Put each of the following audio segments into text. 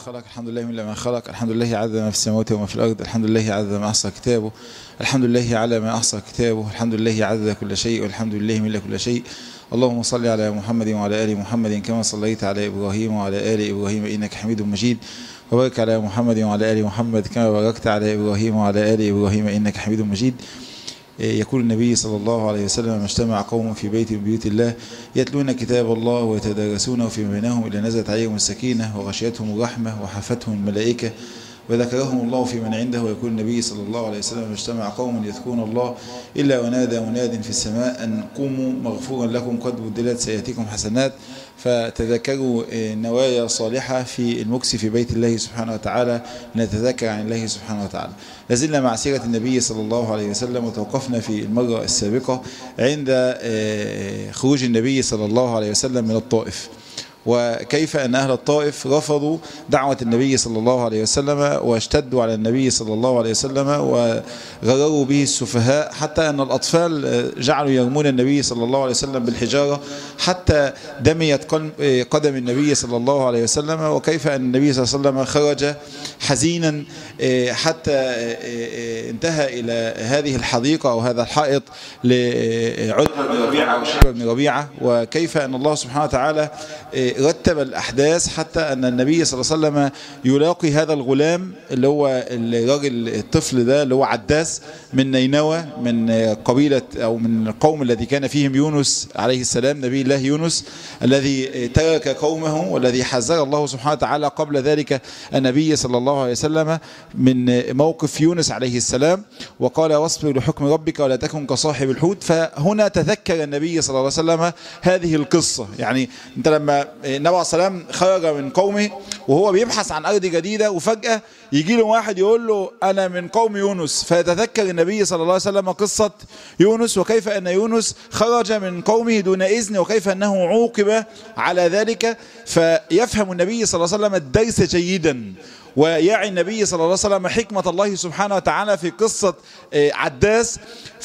خلق الحمد لله من ما خلق الحمد لله عدد ما في السماوات وما في الأرض الحمد لله عدد ما أحصى كتابه الحمد لله على ما أحصى كتابه الحمد لله عدد كل شيء والحمد لله من كل شيء اللهم صل على محمد وعلى آل محمد كما صليت على إبراهيم وعلى آل إبراهيم إنك حميد مجيد وبارك على محمد وعلى آل محمد كما باركت على إبراهيم وعلى آل إبراهيم إنك حميد مجيد يقول النبي صلى الله عليه وسلم ما اجتمع قوم في بيت من بيوت الله يتلون كتاب الله ويتدارسونه فيما بينهم إلا نزلت عليهم السكينة وغشيتهم الرحمة وحفتهم الملائكة وذكرهم الله في من عنده ويقول النبي صلى الله عليه وسلم ما اجتمع قوم يذكرون الله إلا ونادى مناد في السماء أن قوموا مغفورا لكم قد بدلت سيأتيكم حسنات فتذكروا نوايا صالحة في المكس في بيت الله سبحانه وتعالى نتذكر عن الله سبحانه وتعالى لازلنا مع سيرة النبي صلى الله عليه وسلم وتوقفنا في المرة السابقة عند خروج النبي صلى الله عليه وسلم من الطائف وكيف أن أهل الطائف رفضوا دعوة النبي صلى الله عليه وسلم واشتدوا على النبي صلى الله عليه وسلم وغرروا به السفهاء حتى أن الأطفال جعلوا يرمون النبي صلى الله عليه وسلم بالحجارة حتى دميت قدم النبي صلى الله عليه وسلم وكيف أن النبي صلى الله عليه وسلم خرج حزينا حتى انتهى إلى هذه الحديقة أو هذا الحائط لعتبة بن ربيعة وشيبة بن ربيعة وكيف أن الله سبحانه وتعالى رتب الأحداث حتى أن النبي صلى الله عليه وسلم يلاقي هذا الغلام اللي هو الراجل الطفل ده اللي هو عداس من نينوى من قبيلة أو من القوم الذي كان فيهم يونس عليه السلام نبي الله يونس الذي ترك قومه والذي حذر الله سبحانه وتعالى قبل ذلك النبي صلى الله عليه وسلم من موقف يونس عليه السلام وقال واصبر لحكم ربك ولا تكن كصاحب الحوت فهنا تذكر النبي صلى الله عليه وسلم هذه القصة يعني انت لما النبي عليه السلام خرج من قومه وهو بيبحث عن أرض جديدة وفجأة يجي له واحد يقول له أنا من قوم يونس فيتذكر النبي صلى الله عليه وسلم قصة يونس وكيف أن يونس خرج من قومه دون إذن وكيف أنه عوقب على ذلك فيفهم النبي صلى الله عليه وسلم الدرس جيدا ويعي النبي صلى الله عليه وسلم حكمة الله سبحانه وتعالى في قصة عداس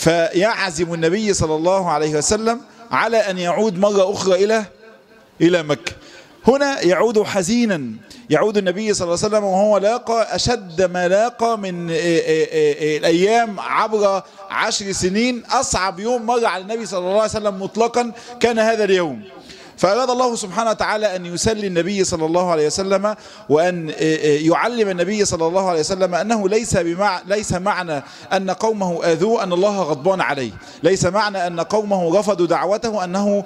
فيعزم النبي صلى الله عليه وسلم على أن يعود مرة أخرى إلى إلى مكة هنا يعود حزينا يعود النبي صلى الله عليه وسلم وهو لاقى أشد ما لاقى من الأيام عبر عشر سنين أصعب يوم مر على النبي صلى الله عليه وسلم مطلقا كان هذا اليوم فأراد الله سبحانه وتعالى أن يسلي النبي صلى الله عليه وسلم وأن يعلم النبي صلى الله عليه وسلم أنه ليس بمع ليس معنى أن قومه آذوه أن الله غضبان عليه ليس معنى أن قومه رفضوا دعوته أنه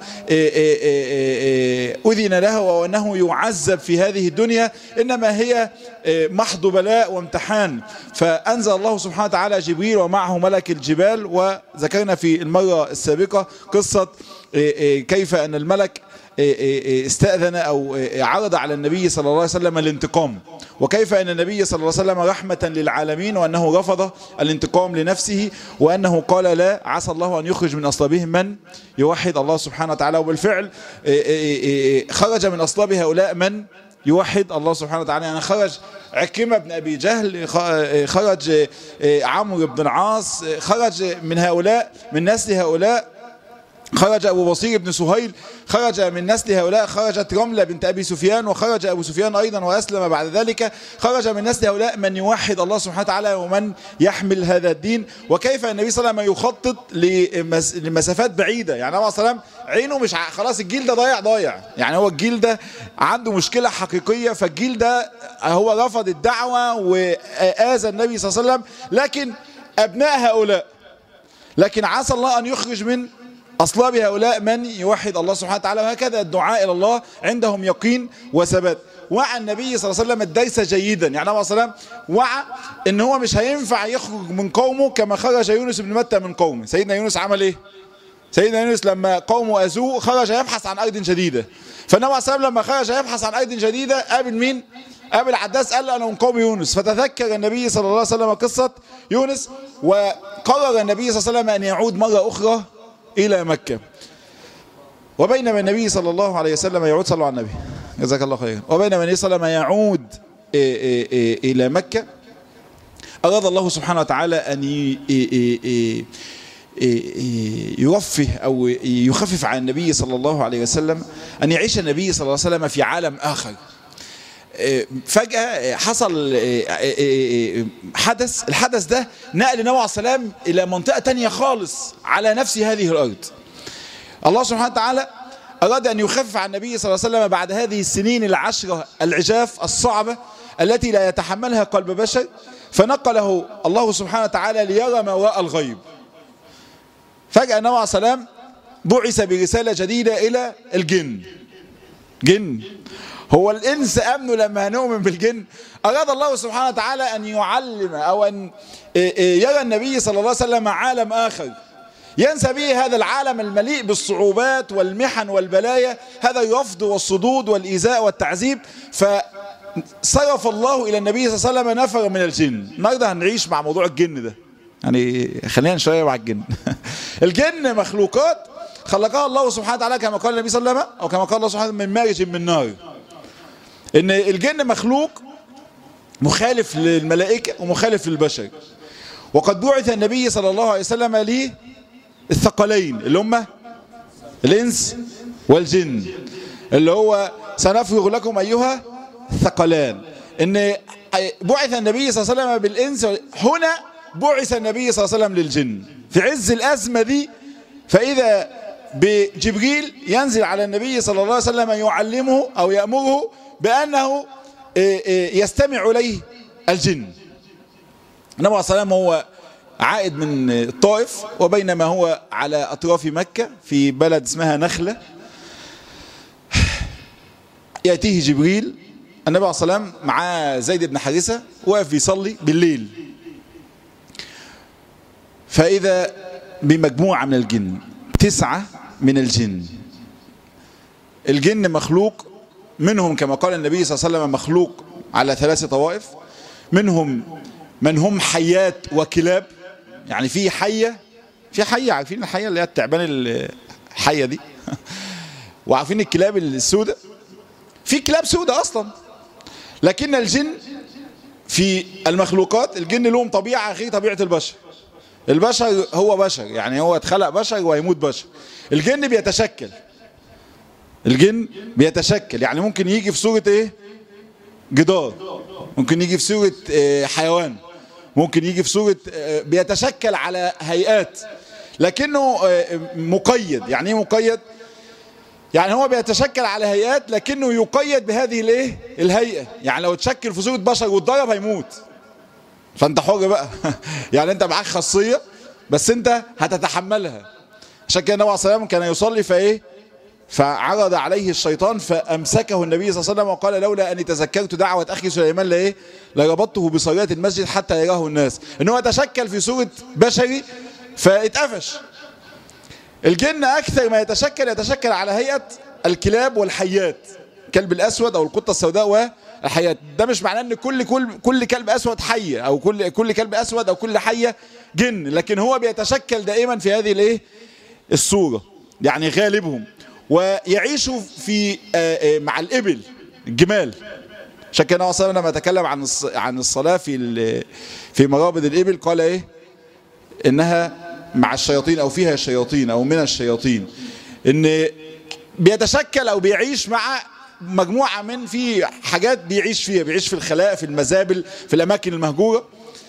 أذن له وأنه يعذب في هذه الدنيا إنما هي محض بلاء وامتحان فأنزل الله سبحانه وتعالى جبريل ومعه ملك الجبال وذكرنا في المرة السابقة قصة كيف أن الملك استأذن أو عرض على النبي صلى الله عليه وسلم الانتقام وكيف أن النبي صلى الله عليه وسلم رحمة للعالمين وأنه رفض الانتقام لنفسه وأنه قال لا عسى الله أن يخرج من أصلابهم من يوحد الله سبحانه وتعالى وبالفعل خرج من أصلاب هؤلاء من يوحد الله سبحانه وتعالى يعني خرج عكرمة بن أبي جهل خرج عمرو بن العاص خرج من هؤلاء من نسل هؤلاء خرج أبو بصير بن سهيل خرج من نسل هؤلاء خرجت رملة بنت أبي سفيان وخرج أبو سفيان أيضا وأسلم بعد ذلك خرج من نسل هؤلاء من يوحد الله سبحانه وتعالى ومن يحمل هذا الدين وكيف النبي صلى الله عليه وسلم يخطط لمسافات بعيدة يعني النبي صلى الله عليه وسلم عينه مش خلاص الجيل ده ضايع ضايع يعني هو الجيل ده عنده مشكلة حقيقية فالجيل ده هو رفض الدعوة وآذى النبي صلى الله عليه وسلم لكن أبناء هؤلاء لكن عسى الله أن يخرج من أصلاب هؤلاء من يوحد الله سبحانه وتعالى وهكذا الدعاء إلى الله عندهم يقين وثبات وعى النبي صلى الله عليه وسلم الدرس جيدا يعني النبي صلى الله عليه وسلم وعى ان هو مش هينفع يخرج من قومه كما خرج يونس بن متى من قومه سيدنا يونس عمل ايه سيدنا يونس لما قومه أذوه خرج يبحث عن أرض جديدة فالنبي عليه الصلاة لما خرج يبحث عن أرض جديدة قابل مين قابل عداس قال له أنا من قوم يونس فتذكر النبي صلى الله عليه وسلم قصة يونس وقرر النبي صلى الله عليه وسلم أن يعود مرة أخرى إلى مكة وبينما النبي صلى الله عليه وسلم يعود صلوا على النبي جزاك الله خيرا وبينما النبي صلى الله عليه وسلم يعود إلى مكة أراد الله سبحانه وتعالى أن يرفه أو يخفف عن النبي صلى الله عليه وسلم أن يعيش النبي صلى الله عليه وسلم في عالم آخر فجأة حصل حدث الحدث ده نقل النبي عليه السلام إلى منطقة تانية خالص على نفس هذه الأرض الله سبحانه وتعالى أراد أن يخفف عن النبي صلى الله عليه وسلم بعد هذه السنين العشرة العجاف الصعبة التي لا يتحملها قلب بشر فنقله الله سبحانه وتعالى ليرى ما وراء الغيب فجأة النبي عليه السلام بعث برسالة جديدة إلى الجن جن هو الإنس أمنه لما هنؤمن بالجن أراد الله سبحانه وتعالى أن يعلم أو أن يرى النبي صلى الله عليه وسلم عالم آخر ينسى به هذا العالم المليء بالصعوبات والمحن والبلايا هذا الرفض والصدود والإيذاء والتعذيب فصرف الله إلى النبي صلى الله عليه وسلم نفر من الجن النهارده هنعيش مع موضوع الجن ده يعني خلينا شوية مع الجن الجن مخلوقات خلقها الله سبحانه وتعالى كما قال النبي صلى الله عليه وسلم أو كما قال الله سبحانه من مارج من نار ان الجن مخلوق مخالف للملائكة ومخالف للبشر وقد بعث النبي صلى الله عليه وسلم ليه الثقلين اللي هم الإنس والجن اللي هو سنفرغ لكم أيها الثقلان إن بعث النبي صلى الله عليه وسلم بالإنس هنا بعث النبي صلى الله عليه وسلم للجن في عز الأزمة دي فإذا بجبريل ينزل على النبي صلى الله عليه وسلم يعلمه أو يأمره بأنه يستمع إليه الجن النبي عليه الصلاة والسلام هو عائد من الطائف وبينما هو على أطراف مكة في بلد اسمها نخلة يأتيه جبريل النبي عليه الصلاة والسلام معاه زيد بن حارثة واقف يصلي بالليل فإذا بمجموعة من الجن تسعة من الجن الجن مخلوق منهم كما قال النبي صلى الله عليه وسلم مخلوق على ثلاث طوائف منهم من هم حيات وكلاب يعني في حية في حية عارفين الحية اللي هي التعبان الحية دي وعارفين الكلاب السوداء في كلاب سوداء أصلا لكن الجن في المخلوقات الجن لهم طبيعة غير طبيعة البشر البشر هو بشر يعني هو اتخلق بشر وهيموت بشر الجن بيتشكل الجن بيتشكل يعني ممكن يجي في صورة ايه جدار ممكن يجي في صورة اه حيوان ممكن يجي في صورة اه بيتشكل على هيئات لكنه اه مقيد يعني ايه مقيد يعني هو بيتشكل على هيئات لكنه يقيد بهذه الايه الهيئة يعني لو تشكل في صورة بشر واتضرب هيموت فانت حر بقى يعني انت معاك خاصية بس انت هتتحملها عشان كده النبي عليه الصلاه والسلام كان يصلي فايه فعرض عليه الشيطان فامسكه النبي صلى الله عليه وسلم وقال لولا اني تذكرت دعوه اخي سليمان لايه لربطته بصريات المسجد حتى يراه الناس ان هو تشكل في صوره بشري فاتقفش الجن اكثر ما يتشكل يتشكل على هيئه الكلاب والحيات كلب الاسود او القطه السوداء والحيات ده مش معناه ان كل كل كل كلب اسود حيه او كل كل كلب اسود او كل حيه جن لكن هو بيتشكل دائما في هذه الايه الصوره يعني غالبهم ويعيشوا في مع الإبل الجمال عشان كده اصلا لما تكلم عن عن الصلاة في في مرابض الإبل قال إيه إنها مع الشياطين أو فيها الشياطين أو من الشياطين إن بيتشكل أو بيعيش مع مجموعة من في حاجات بيعيش فيها بيعيش في الخلاء في المزابل في الأماكن المهجورة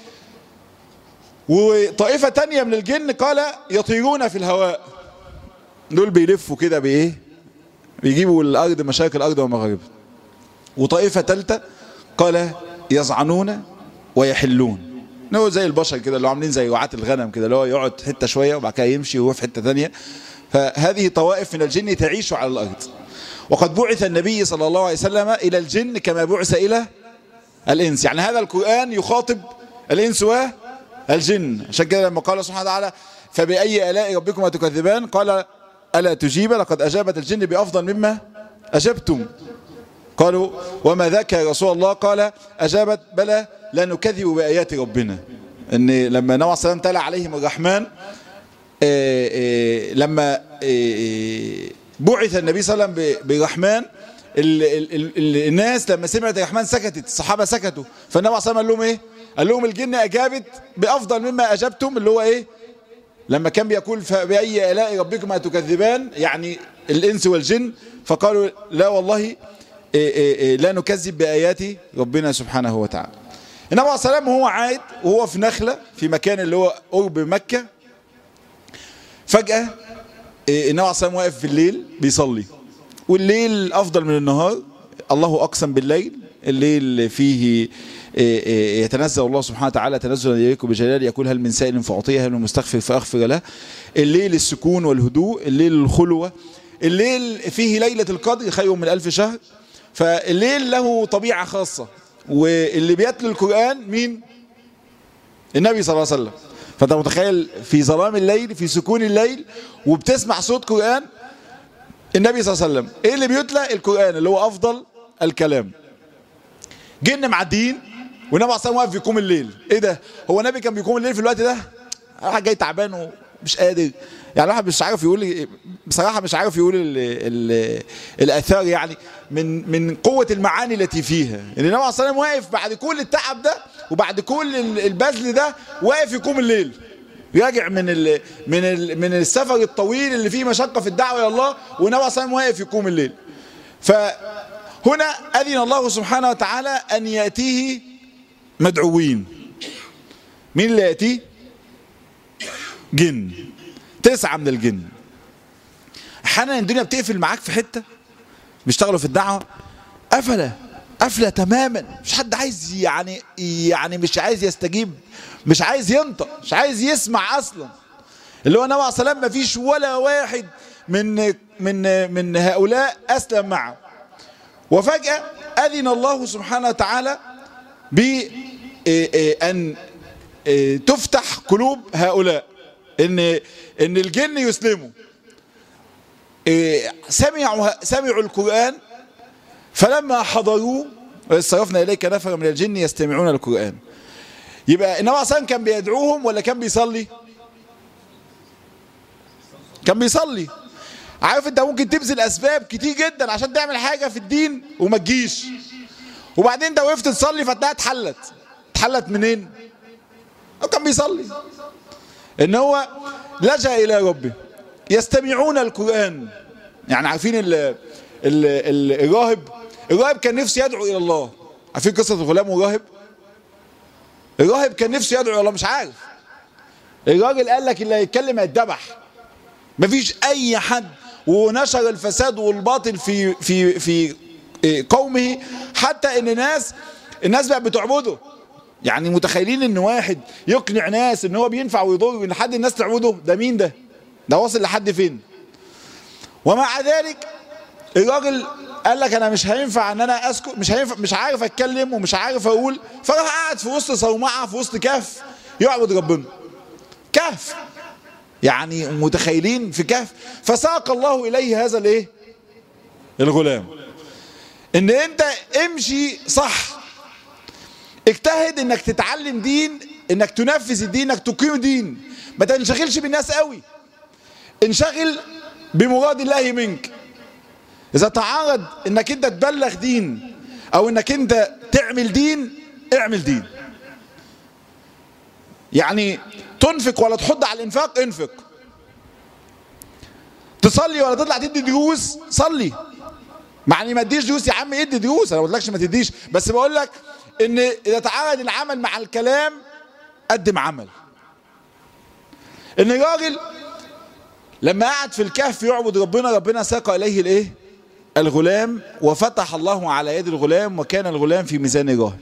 وطائفة تانية من الجن قال يطيرون في الهواء دول بيلفوا كده بايه بيجيبوا الارض مشاكل الارض ومغاربها وطائفه ثالثه قال يزعنون ويحلون هو زي البشر كده اللي عاملين زي وعاة الغنم كده اللي هو يقعد حته شويه وبعد كده يمشي وهو في حته ثانيه فهذه طوائف من الجن تعيش على الارض وقد بعث النبي صلى الله عليه وسلم الى الجن كما بعث الى الانس يعني هذا القران يخاطب الانس والجن عشان كده لما قال سبحانه وتعالى فبأي آلاء ربكما تكذبان قال ألا تجيب لقد أجابت الجن بأفضل مما أجبتم قالوا وما ذاك يا رسول الله قال أجابت بلى لا نكذب بآيات ربنا أن لما نوع السلام تلا عليهم الرحمن آآ آآ لما آآ بعث النبي صلى الله عليه وسلم بالرحمن ال ال ال الناس لما سمعت الرحمن سكتت الصحابة سكتوا فالنبي صلى الله عليه وسلم قال لهم ايه قال لهم الجن أجابت بأفضل مما أجبتم اللي هو ايه لما كان بيقول فبأي آلاء ربكما تكذبان يعني الإنس والجن فقالوا لا والله إيه إيه إيه لا نكذب بآيات ربنا سبحانه وتعالى النبي عليه الصلاة والسلام وهو عايد وهو في نخلة في مكان اللي هو قرب مكة فجأة إيه النبي عليه الصلاة والسلام واقف في الليل بيصلي والليل أفضل من النهار الله أقسم بالليل الليل فيه يتنزل الله سبحانه وتعالى تنزلا إليكم بجلال يقول هل من سائل فأعطيه هل من مستغفر فأغفر له الليل السكون والهدوء الليل الخلوة الليل فيه ليلة القدر خير من ألف شهر فالليل له طبيعة خاصة واللي بيتلو القرآن مين النبي صلى الله عليه وسلم فانت متخيل في ظلام الليل في سكون الليل وبتسمع صوت قرآن النبي صلى الله عليه وسلم ايه اللي بيتلى القرآن اللي هو افضل الكلام جن معديين والنبي عليه الصلاه واقف بيقوم الليل ايه ده هو النبي كان بيقوم الليل في الوقت ده واحد جاي تعبان ومش قادر يعني الواحد مش عارف يقول بصراحه مش عارف يقول ال ال الاثار يعني من من قوه المعاني التي فيها ان النبي عليه الصلاه واقف بعد كل التعب ده وبعد كل البذل ده واقف يقوم الليل راجع من ال من ال من السفر الطويل اللي فيه مشقه في الدعوه الى الله والنبي عليه الصلاه واقف يقوم الليل فهنا اذن الله سبحانه وتعالى ان ياتيه مدعوين مين اللي ياتيه جن تسعة من الجن احيانا الدنيا بتقفل معاك في حتة بيشتغلوا في الدعوة قفلة قفلة تماما مش حد عايز يعني يعني مش عايز يستجيب مش عايز ينطق مش عايز يسمع اصلا اللي هو النبي عليه الصلاه ما فيش ولا واحد من من من هؤلاء اسلم معه وفجأة أذن الله سبحانه وتعالى بأن تفتح قلوب هؤلاء ان ان الجن يسلموا سمعوا سمعوا القرآن فلما حضروه صرفنا اليك نفر من الجن يستمعون القرآن يبقى النبي عليه كان بيدعوهم ولا كان بيصلي كان بيصلي عارف انت ممكن تبذل اسباب كتير جدا عشان تعمل حاجة في الدين وما تجيش وبعدين انت وقفت تصلي فتلاقيها اتحلت اتحلت منين هو كان بيصلي ان هو لجأ الى ربه يستمعون القرآن يعني عارفين ال ال ال الراهب الراهب كان نفسه يدعو الى الله عارفين قصة الغلام والراهب الراهب كان نفسه يدعو الى الله مش عارف الراجل قال لك اللي هيتكلم هيتذبح مفيش اي حد ونشر الفساد والباطل في في في قومه حتى ان ناس الناس بقى بتعبده يعني متخيلين ان واحد يقنع ناس ان هو بينفع ويضر ان حد الناس تعبده ده مين ده ده واصل لحد فين ومع ذلك الراجل قال لك انا مش هينفع ان انا اسكت مش هينفع مش عارف اتكلم ومش عارف اقول فراح قاعد في وسط صومعه في وسط كهف يعبد ربنا كهف يعني متخيلين في كهف فساق الله اليه هذا الايه الغلام ان انت امشي صح اجتهد انك تتعلم دين انك تنفذ الدين انك تقيم دين ما تنشغلش بالناس قوي انشغل بمراد الله منك اذا تعارض انك انت تبلغ دين او انك انت تعمل دين اعمل دين يعني تنفق ولا تحض على الانفاق انفق تصلي ولا تطلع تدي دروس صلي معني ما تديش دروس يا عم ادي دروس انا ما قلتلكش ما تديش بس بقول لك ان اذا تعارض العمل مع الكلام قدم عمل ان الراجل لما قعد في الكهف يعبد ربنا ربنا ساق اليه الايه الغلام وفتح الله على يد الغلام وكان الغلام في ميزان الراهب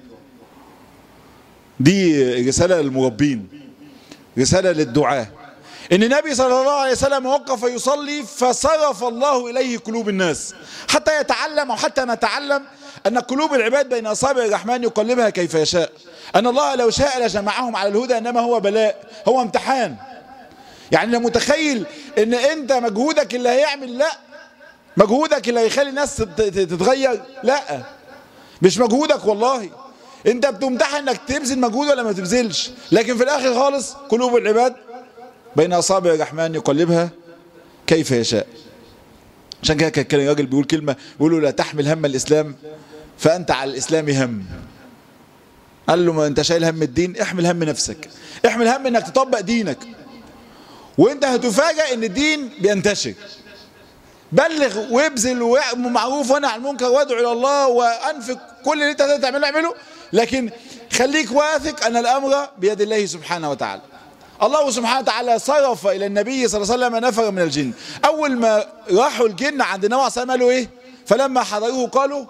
دي رسالة للمربين رسالة للدعاة ان النبي صلى الله عليه وسلم وقف يصلي فصرف الله اليه قلوب الناس حتى يتعلم او حتى نتعلم ان قلوب العباد بين اصابع الرحمن يقلبها كيف يشاء ان الله لو شاء لجمعهم على الهدى انما هو بلاء هو امتحان يعني لو متخيل ان انت مجهودك اللي هيعمل لا مجهودك اللي هيخلي الناس تتغير لا مش مجهودك والله انت بتمتحن انك تبذل مجهود ولا ما تبذلش لكن في الاخر خالص قلوب العباد بين اصابع الرحمن يقلبها كيف يشاء عشان كده كان الراجل بيقول كلمه بيقول له لا تحمل هم الاسلام فانت على الاسلام هم قال له ما انت شايل هم الدين احمل هم نفسك احمل هم انك تطبق دينك وانت هتفاجئ ان الدين بينتشر بلغ وابذل وامر معروف وانهى عن المنكر وادعو الى الله وانفق كل اللي انت تقدر تعمله اعمله لكن خليك واثق ان الامر بيد الله سبحانه وتعالى الله سبحانه وتعالى صرف الى النبي صلى الله عليه وسلم نفر من الجن اول ما راحوا الجن عند النبي صلى الله عليه وسلم قالوا ايه فلما حضروه قالوا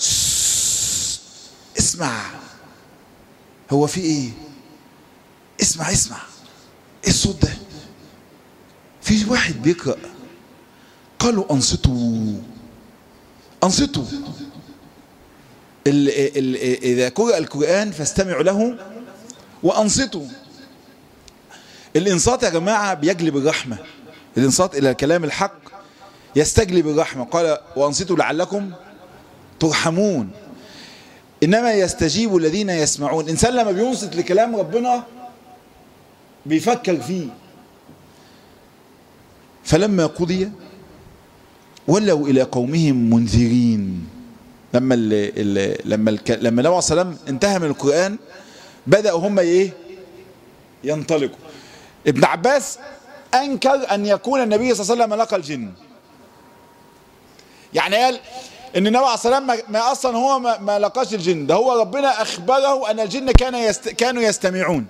اسمع هو في ايه اسمع اسمع ايه الصوت ده في واحد بيقرأ قالوا انصتوا انصتوا ال ال اذا قرأ القرآن فاستمعوا له وانصتوا الانصات يا جماعة بيجلب الرحمة الانصات الى الكلام الحق يستجلب الرحمة قال وانصتوا لعلكم ترحمون انما يستجيب الذين يسمعون الانسان لما بينصت لكلام ربنا بيفكر فيه فلما قضي ولوا الى قومهم منذرين لما ال ال لما ال لما النبي صلى الله عليه وسلم انتهى من القران بداوا هم ايه ينطلقوا ابن عباس انكر ان يكون النبي صلى الله عليه وسلم لقى الجن يعني قال ان النبي عليه الصلاه والسلام ما اصلا هو ما, ما لقاش الجن ده هو ربنا اخبره ان الجن كان يست كانوا يستمعون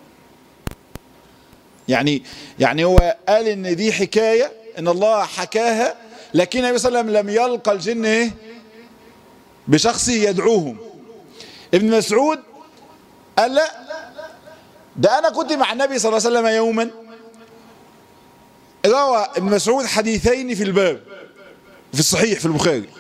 يعني يعني هو قال ان دي حكايه ان الله حكاها لكن النبي صلى الله عليه وسلم لم يلقى الجن ايه بشخصه يدعوهم ابن مسعود قال لا ده انا كنت مع النبي صلى الله عليه وسلم يوما روى ابن مسعود حديثين في الباب في الصحيح في البخاري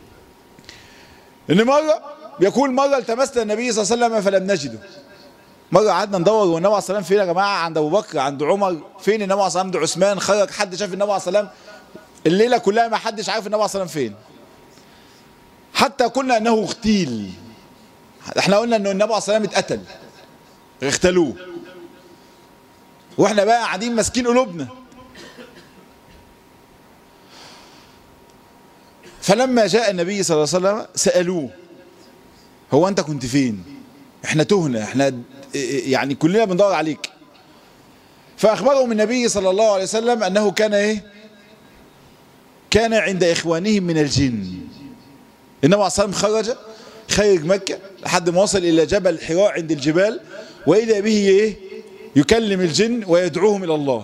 ان مرة بيقول مرة التمسنا النبي صلى الله عليه وسلم فلم نجده مرة قعدنا ندور والنبي عليه الصلاة والسلام فين يا جماعة عند أبو بكر عند عمر فين النبي عليه الصلاة والسلام عثمان خرج حد شاف النبي عليه الصلاة والسلام الليلة كلها ما حدش عارف النبي عليه الصلاة والسلام فين حتى قلنا أنه اغتيل احنا قلنا أنه النبي عليه الصلاة والسلام اتقتل اغتالوه واحنا بقى قاعدين ماسكين قلوبنا فلما جاء النبي صلى الله عليه وسلم سألوه هو أنت كنت فين احنا تهنا احنا يعني كلنا بندور عليك فأخبرهم النبي صلى الله عليه وسلم أنه كان ايه كان عند إخوانهم من الجن النبي عليه الصلاة والسلام خرج خارج مكة لحد ما وصل إلى جبل حراء عند الجبال وإذا به ايه يكلم الجن ويدعوهم إلى الله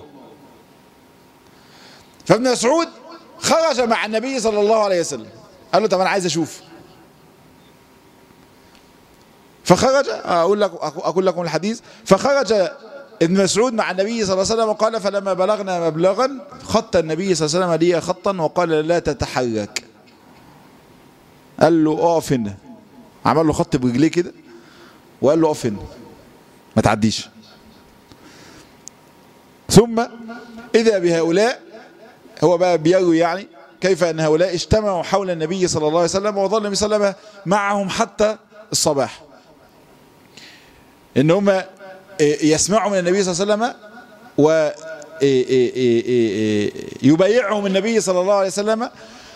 فابن مسعود خرج مع النبي صلى الله عليه وسلم قال له طب انا عايز اشوف فخرج اقول لك اقول لكم الحديث فخرج ابن مسعود مع النبي صلى الله عليه وسلم وقال فلما بلغنا مبلغا خط النبي صلى الله عليه وسلم لي خطا وقال لا تتحرك قال له اقف هنا عمل له خط برجليه كده وقال له اقف هنا ما تعديش ثم اذا بهؤلاء هو بقى بيروي يعني كيف أن هؤلاء اجتمعوا حول النبي صلى الله عليه وسلم وظل النبي صلى الله عليه وسلم معهم حتى الصباح إن هم يسمعوا من النبي صلى الله عليه وسلم ويبايعهم النبي صلى الله عليه وسلم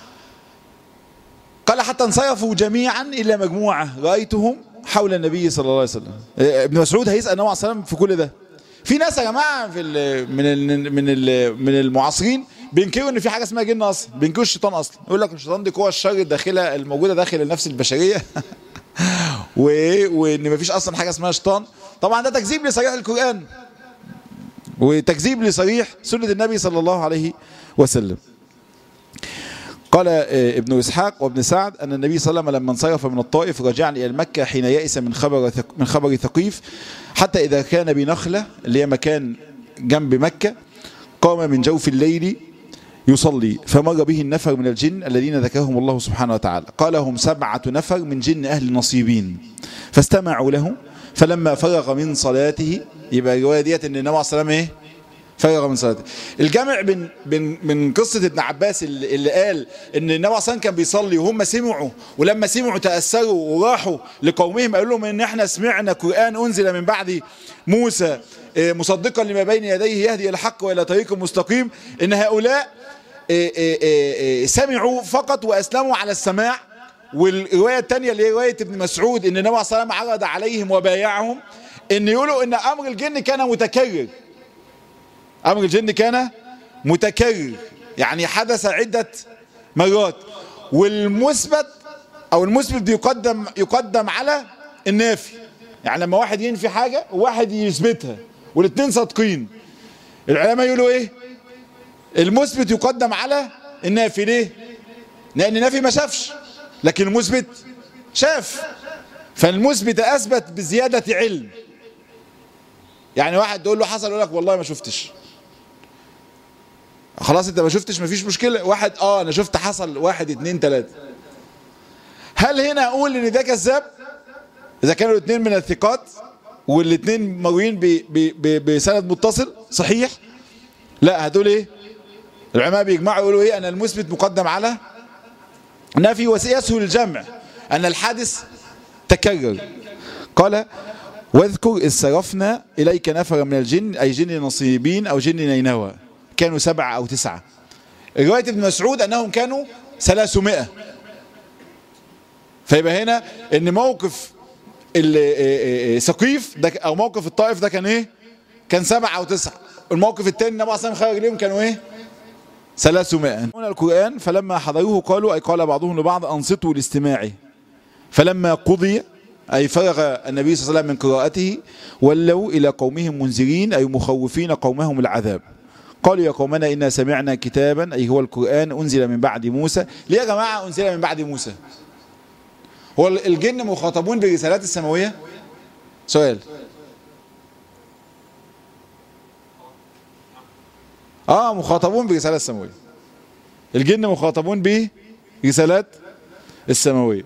قال حتى انصرفوا جميعا إلا مجموعة رأيتهم حول النبي صلى الله عليه وسلم ابن مسعود هيسأل النبي صلى الله عليه وسلم في كل ده في ناس يا جماعة في ال من ال من ال من المعاصرين بينكروا ان في حاجه اسمها جن اصلا بينكروا الشيطان اصلا يقول لك الشيطان دي قوه الشر الداخله الموجوده داخل النفس البشريه وان مفيش اصلا حاجه اسمها شيطان طبعا ده تكذيب لصريح القران وتكذيب لصريح سنه النبي صلى الله عليه وسلم قال ابن اسحاق وابن سعد ان النبي صلى الله عليه وسلم لما انصرف من الطائف رجع الى مكه حين يئس من خبر من خبر ثقيف حتى اذا كان بنخله اللي هي مكان جنب مكه قام من جوف الليل يصلي فمر به النفر من الجن الذين ذكرهم الله سبحانه وتعالى قال هم سبعة نفر من جن أهل نصيبين فاستمعوا له فلما فرغ من صلاته يبقى الرواية ديت ان النبي عليه الصلاة والسلام ايه فرغ من صلاته الجامع من من من قصة ابن عباس اللي, اللي قال ان النبي عليه الصلاة كان بيصلي وهم سمعوا ولما سمعوا تأثروا وراحوا لقومهم قالوا لهم ان احنا سمعنا قرآن انزل من بعد موسى مصدقا لما بين يديه يهدي الى الحق والى طريق مستقيم ان هؤلاء سمعوا فقط واسلموا على السماع والروايه الثانيه اللي هي روايه ابن مسعود ان النبي صلى الله عليه وسلم عرض عليهم وبايعهم ان يقولوا ان امر الجن كان متكرر امر الجن كان متكرر يعني حدث عده مرات والمثبت او المثبت يقدم يقدم على النافي يعني لما واحد ينفي حاجة وواحد يثبتها والاثنين صادقين العلماء يقولوا ايه المثبت يقدم على النافي ليه لان النافي ما شافش لكن المثبت شاف فالمثبت اثبت بزيادة علم يعني واحد تقول له حصل يقول لك والله ما شفتش خلاص انت ما شفتش مفيش مشكلة واحد اه انا شفت حصل واحد اتنين تلاتة هل هنا اقول ان ده كذاب اذا كانوا الاثنين من الثقات والاثنين مرويين بسند متصل صحيح لا هتقول ايه العلماء بيجمعوا يقولوا ايه ان المثبت مقدم على نفي ويسهل الجمع ان الحادث تكرر قال واذكر إذ صرفنا إليك نفرا من الجن أي جن نصيبين أو جن نينوى كانوا سبعة أو تسعة رواية ابن مسعود أنهم كانوا ثلاثمائة فيبقى هنا ان موقف سقيف ده او موقف الطائف ده كان ايه كان سبعة او تسعة الموقف الثاني النبي صلى الله عليه وسلم خرج لهم كانوا ايه ثلاثمائة هنا القرآن فلما حضروه قالوا أي قال بعضهم لبعض أنصتوا لاستماعه فلما قضي أي فرغ النبي صلى الله عليه وسلم من قراءته ولوا إلى قومهم منذرين أي مخوفين قومهم العذاب قالوا يا قومنا إنا سمعنا كتابا أي هو القرآن أنزل من بعد موسى ليه يا جماعة أنزل من بعد موسى هو الجن مخاطبون بالرسالات السماوية سؤال اه مخاطبون برسالات السماوية الجن مخاطبون برسالات السماوية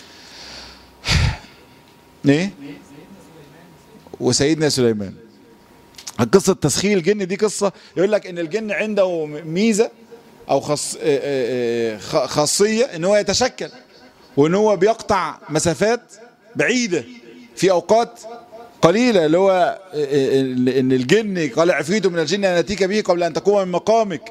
ايه وسيدنا سليمان قصة تسخير الجن دي قصة يقول لك ان الجن عنده ميزة او خاص خاصية ان هو يتشكل وان هو بيقطع مسافات بعيدة في اوقات قليلة اللي هو ان الجن قال عفريت من الجن ناتيك به قبل ان تقوم من مقامك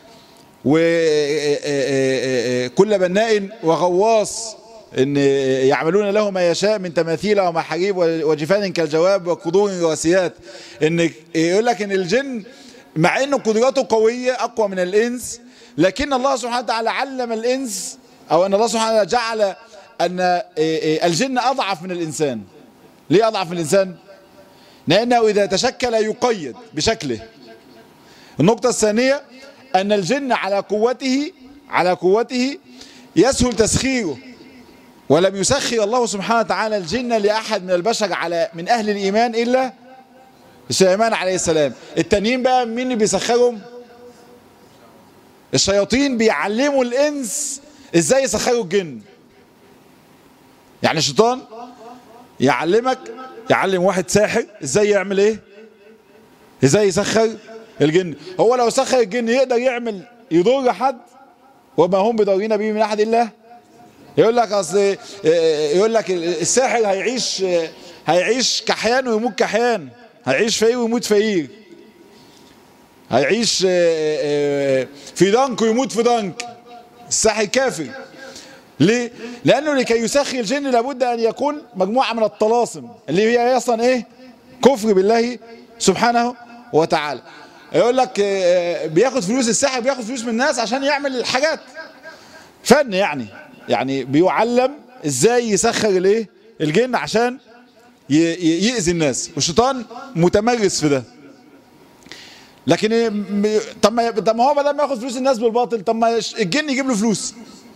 وكل بناء وغواص ان يعملون له ما يشاء من تماثيل ومحاريب وجفان كالجواب وقدور راسيات ان يقول لك ان الجن مع انه قدراته قوية اقوى من الانس لكن الله سبحانه وتعالى علم الانس او ان الله سبحانه وتعالى جعل ان الجن اضعف من الانسان ليه اضعف من الانسان لانه اذا تشكل يقيد بشكله النقطة الثانية ان الجن على قوته على قوته يسهل تسخيره ولم يسخر الله سبحانه وتعالى الجن لأحد من البشر على من أهل الإيمان إلا سليمان عليه السلام التانيين بقى مين اللي بيسخرهم الشياطين بيعلموا الإنس إزاي يسخروا الجن يعني الشيطان يعلمك يعلم واحد ساحر إزاي يعمل إيه إزاي يسخر الجن هو لو سخر الجن يقدر يعمل يضر حد وما هم بضارين به من أحد إلا يقول لك اصل يقول لك الساحر هيعيش هيعيش كحيان ويموت كحيان هيعيش فقير ويموت فقير هيعيش في ضنك ويموت في ضنك الساحر كافر ليه؟ لأنه لكي يسخي الجن لابد أن يكون مجموعة من الطلاسم اللي هي أصلا إيه؟ كفر بالله سبحانه وتعالى يقول لك بياخد فلوس الساحر بياخد فلوس من الناس عشان يعمل الحاجات فن يعني يعني بيعلم ازاي يسخر الايه الجن عشان يأذي الناس والشيطان متمرس في ده لكن طب ما طب ما هو بدل ما ياخد فلوس الناس بالباطل طب ما الجن يجيب له فلوس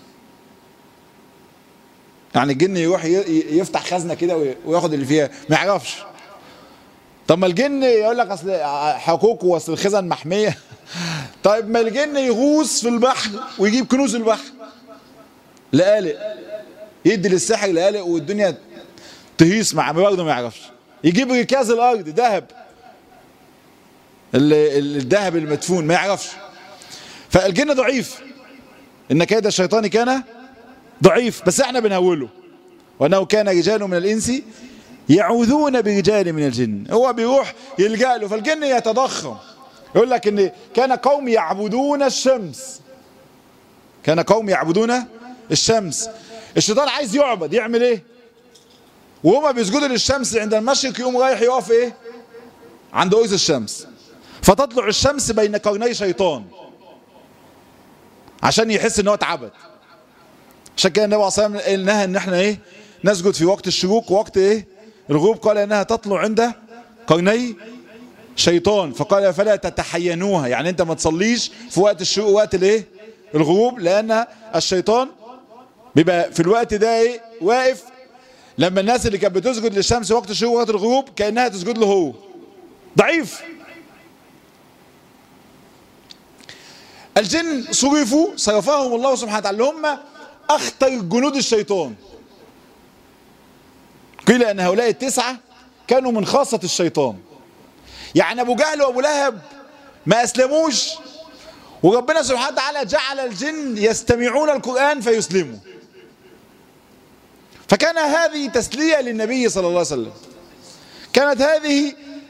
يعني الجن يروح يفتح خزنه كده وياخد اللي فيها ما يعرفش طب ما الجن يقول لك اصل حقوقه واصل الخزن محميه طيب ما الجن يغوص في البحر ويجيب كنوز البحر لقالق يدي للساحر لقالق والدنيا تهيص مع برضه ما يعرفش يجيب ركاز الارض ذهب الذهب المدفون ما يعرفش فالجن ضعيف ان كيد الشيطان كان ضعيف بس احنا بنهوله وانه كان رجال من الانس يعوذون برجال من الجن هو بيروح يلجأ له فالجن يتضخم يقول لك ان كان قوم يعبدون الشمس كان قوم يعبدون الشمس الشيطان عايز يعبد يعمل ايه وهما بيسجدوا للشمس عند المشرق يقوم رايح يقف ايه عند قوس الشمس فتطلع الشمس بين قرني شيطان عشان يحس ان هو اتعبد عشان كده النبي صلى الله عليه وسلم نهى ان احنا ايه نسجد في وقت الشروق ووقت ايه الغروب قال انها تطلع عند قرني شيطان فقال فلا تتحينوها يعني انت ما تصليش في وقت الشروق وقت الايه الغروب لان الشيطان بيبقى في الوقت ده ايه واقف لما الناس اللي كانت بتسجد للشمس وقت الشروق وقت الغروب كانها تسجد له هو ضعيف الجن صرفوا صرفهم الله سبحانه وتعالى هم اخطر جنود الشيطان قيل ان هؤلاء التسعه كانوا من خاصه الشيطان يعني ابو جهل وابو لهب ما اسلموش وربنا سبحانه وتعالى جعل الجن يستمعون القران فيسلموا فكان هذه تسليه للنبي صلى الله عليه وسلم كانت هذه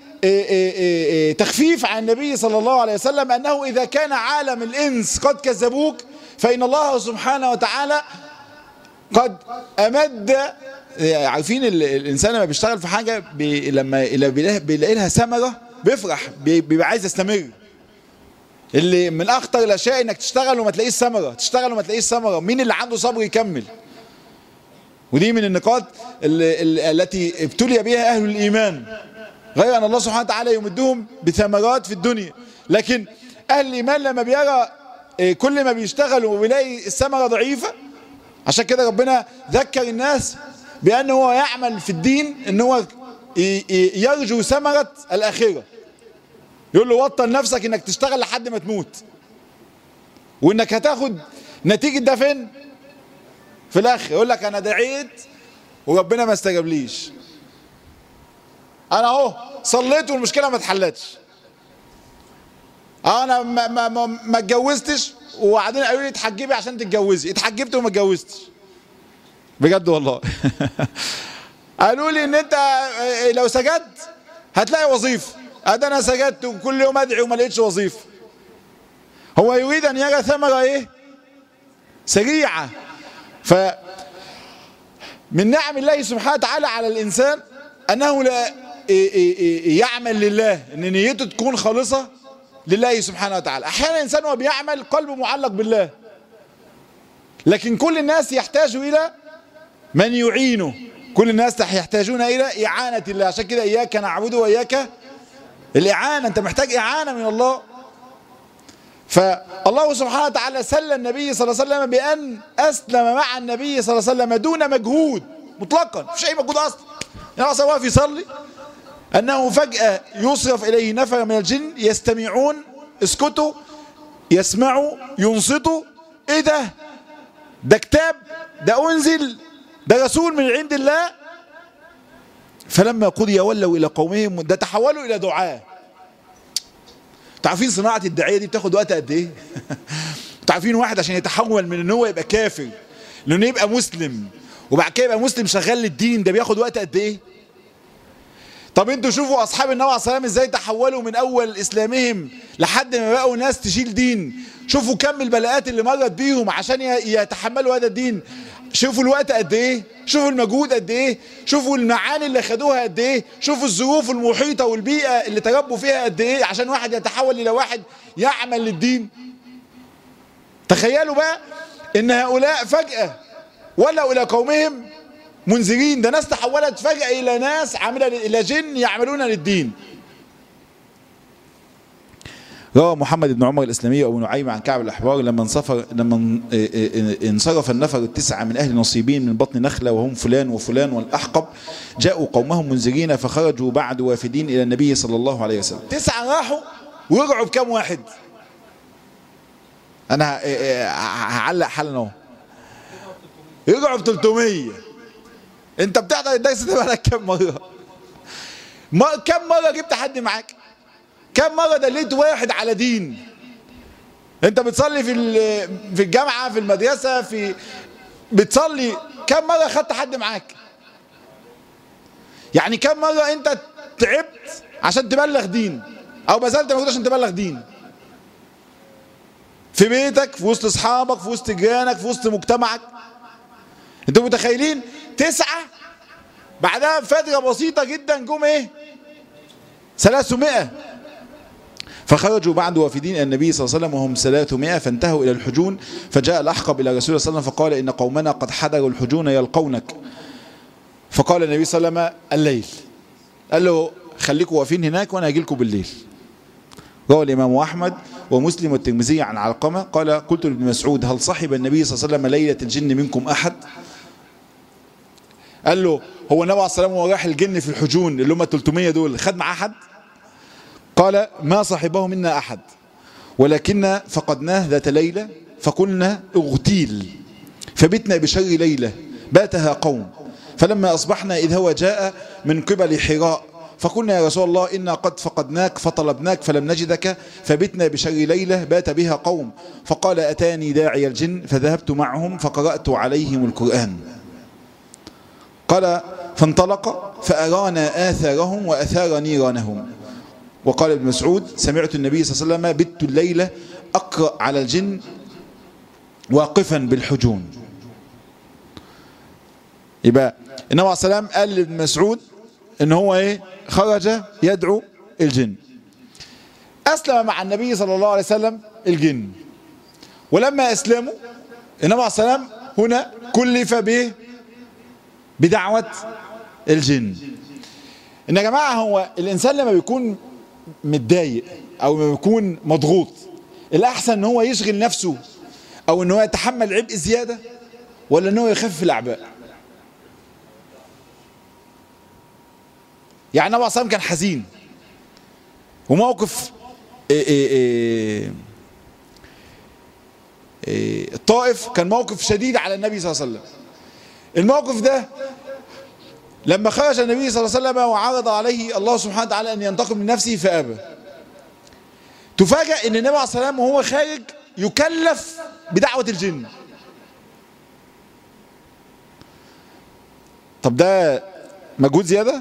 تخفيف عن النبي صلى الله عليه وسلم أنه إذا كان عالم الإنس قد كذبوك فإن الله سبحانه وتعالى قد أمد عارفين الإنسان لما بيشتغل في حاجة بي لما بيلاقي لها ثمرة بيفرح بيبقى عايز يستمر اللي من أخطر الأشياء إنك تشتغل وما تلاقيش ثمرة تشتغل وما تلاقيش ثمرة مين اللي عنده صبر يكمل ودي من النقاط اللي التي ابتلي بها أهل الإيمان غير أن الله سبحانه وتعالى يمدهم بثمرات في الدنيا لكن أهل الإيمان لما بيرى كل ما بيشتغلوا وبيلاقي الثمرة ضعيفة عشان كده ربنا ذكر الناس بأنه هو يعمل في الدين أنه هو يرجو ثمرة الآخرة يقول له وطن نفسك انك تشتغل لحد ما تموت وانك هتاخد نتيجة ده فين في الاخر يقول لك انا دعيت وربنا ما استجابليش انا اهو صليت والمشكله ما اتحلتش انا ما ما ما, ما اتجوزتش وبعدين قالوا لي اتحجبي عشان تتجوزي اتحجبت وما اتجوزتش بجد والله قالوا لي ان انت لو سجدت هتلاقي وظيفه ادي انا سجدت وكل يوم ادعي وما لقيتش وظيفه هو يريد ان يرى ثمره ايه سريعه ف من نعم الله سبحانه وتعالى على الانسان انه لا يعمل لله ان نيته تكون خالصه لله سبحانه وتعالى احيانا الانسان وهو بيعمل قلبه معلق بالله لكن كل الناس يحتاج الى من يعينه كل الناس يحتاجون الى اعانه الله عشان كده اياك نعبد واياك الاعانه انت محتاج اعانه من الله فالله سبحانه وتعالى سلى النبي صلى الله عليه وسلم بان اسلم مع النبي صلى الله عليه وسلم دون مجهود مطلقا مفيش اي مجهود اصلا يعني اصلا واقف يصلي انه فجاه يصرف اليه نفر من الجن يستمعون اسكتوا يسمعوا ينصتوا ايه ده ده كتاب ده انزل ده رسول من عند الله فلما قضي ولوا الى قومهم ده تحولوا الى دعاه تعرفين صناعه الداعيه دي بتاخد وقت قد ايه تعرفين واحد عشان يتحول من ان هو يبقى كافر لانه يبقى مسلم وبعد كده يبقى مسلم شغال للدين ده بياخد وقت قد ايه طب انتوا شوفوا اصحاب النبي عليه الصلاه ازاي تحولوا من اول اسلامهم لحد ما بقوا ناس تشيل دين شوفوا كم البلاءات اللي مرت بيهم عشان يتحملوا هذا الدين شوفوا الوقت قد ايه شوفوا المجهود قد ايه شوفوا المعاني اللي خدوها قد ايه شوفوا الظروف المحيطه والبيئه اللي تربوا فيها قد ايه عشان واحد يتحول الى واحد يعمل للدين تخيلوا بقى ان هؤلاء فجاه ولوا الى قومهم منذرين ده ناس تحولت فجأة إلى ناس عاملة إلى جن يعملون للدين روى محمد بن عمر الإسلامي وأبو نعيم عن كعب الأحبار لما انصفر لما انصرف النفر التسعة من أهل نصيبين من بطن نخلة وهم فلان وفلان والأحقب جاءوا قومهم منذرين فخرجوا بعد وافدين إلى النبي صلى الله عليه وسلم تسعة راحوا ورجعوا بكم واحد أنا هعلق حالا أهو رجعوا ب 300 انت بتحضر الدرس ده بقالك كام مره ما كم مره جبت حد معاك كم مره دليت واحد على دين انت بتصلي في في الجامعه في المدرسه في بتصلي كم مره خدت حد معاك يعني كم مره انت تعبت عشان تبلغ دين او بذلت مجهود عشان تبلغ دين في بيتك في وسط اصحابك في وسط جيرانك في وسط مجتمعك انتوا متخيلين تسعة بعدها فترة بسيطة جدا جم ايه 300 فخرجوا بعد وافدين إلى النبي صلى الله عليه وسلم وهم 300 فانتهوا إلى الحجون فجاء الأحقب إلى رسول الله صلى الله عليه وسلم فقال إن قومنا قد حضروا الحجون يلقونك فقال النبي صلى الله عليه وسلم الليل قال له خليكم واقفين هناك وأنا هاجي لكم بالليل روى الإمام أحمد ومسلم والترمذي عن علقمة قال قلت لابن مسعود هل صحب النبي صلى الله عليه وسلم ليلة الجن منكم أحد قال له هو النبي عليه الصلاة والسلام وهو رايح الجن في الحجون اللي هم 300 دول خد معاه حد قال ما صاحبه منا أحد ولكن فقدناه ذات ليلة فقلنا اغتيل فبتنا بشر ليلة باتها قوم فلما أصبحنا إذ هو جاء من قبل حراء فقلنا يا رسول الله إنا قد فقدناك فطلبناك فلم نجدك فبتنا بشر ليلة بات بها قوم فقال أتاني داعي الجن فذهبت معهم فقرأت عليهم القرآن قال فانطلق فأرانا آثارهم وأثار نيرانهم وقال ابن مسعود سمعت النبي صلى الله عليه وسلم بت الليلة أقرأ على الجن واقفا بالحجون يبقى النبي عليه السلام قال لابن مسعود ان هو ايه خرج يدعو الجن اسلم مع النبي صلى الله عليه وسلم الجن ولما اسلموا النبي عليه السلام هنا كلف به بدعوة الجن ان يا جماعة هو الانسان لما بيكون متضايق او لما بيكون مضغوط الاحسن ان هو يشغل نفسه او ان هو يتحمل عبء زيادة ولا ان هو يخفف الاعباء يعني النبي عليه كان حزين وموقف إيه إيه إيه إيه الطائف كان موقف شديد على النبي صلى الله عليه وسلم الموقف ده لما خرج النبي صلى الله عليه وسلم وعرض عليه الله سبحانه وتعالى أن ينتقم من نفسه فأبى تفاجأ أن النبي عليه الصلاة والسلام وهو خارج يكلف بدعوة الجن طب ده مجهود زيادة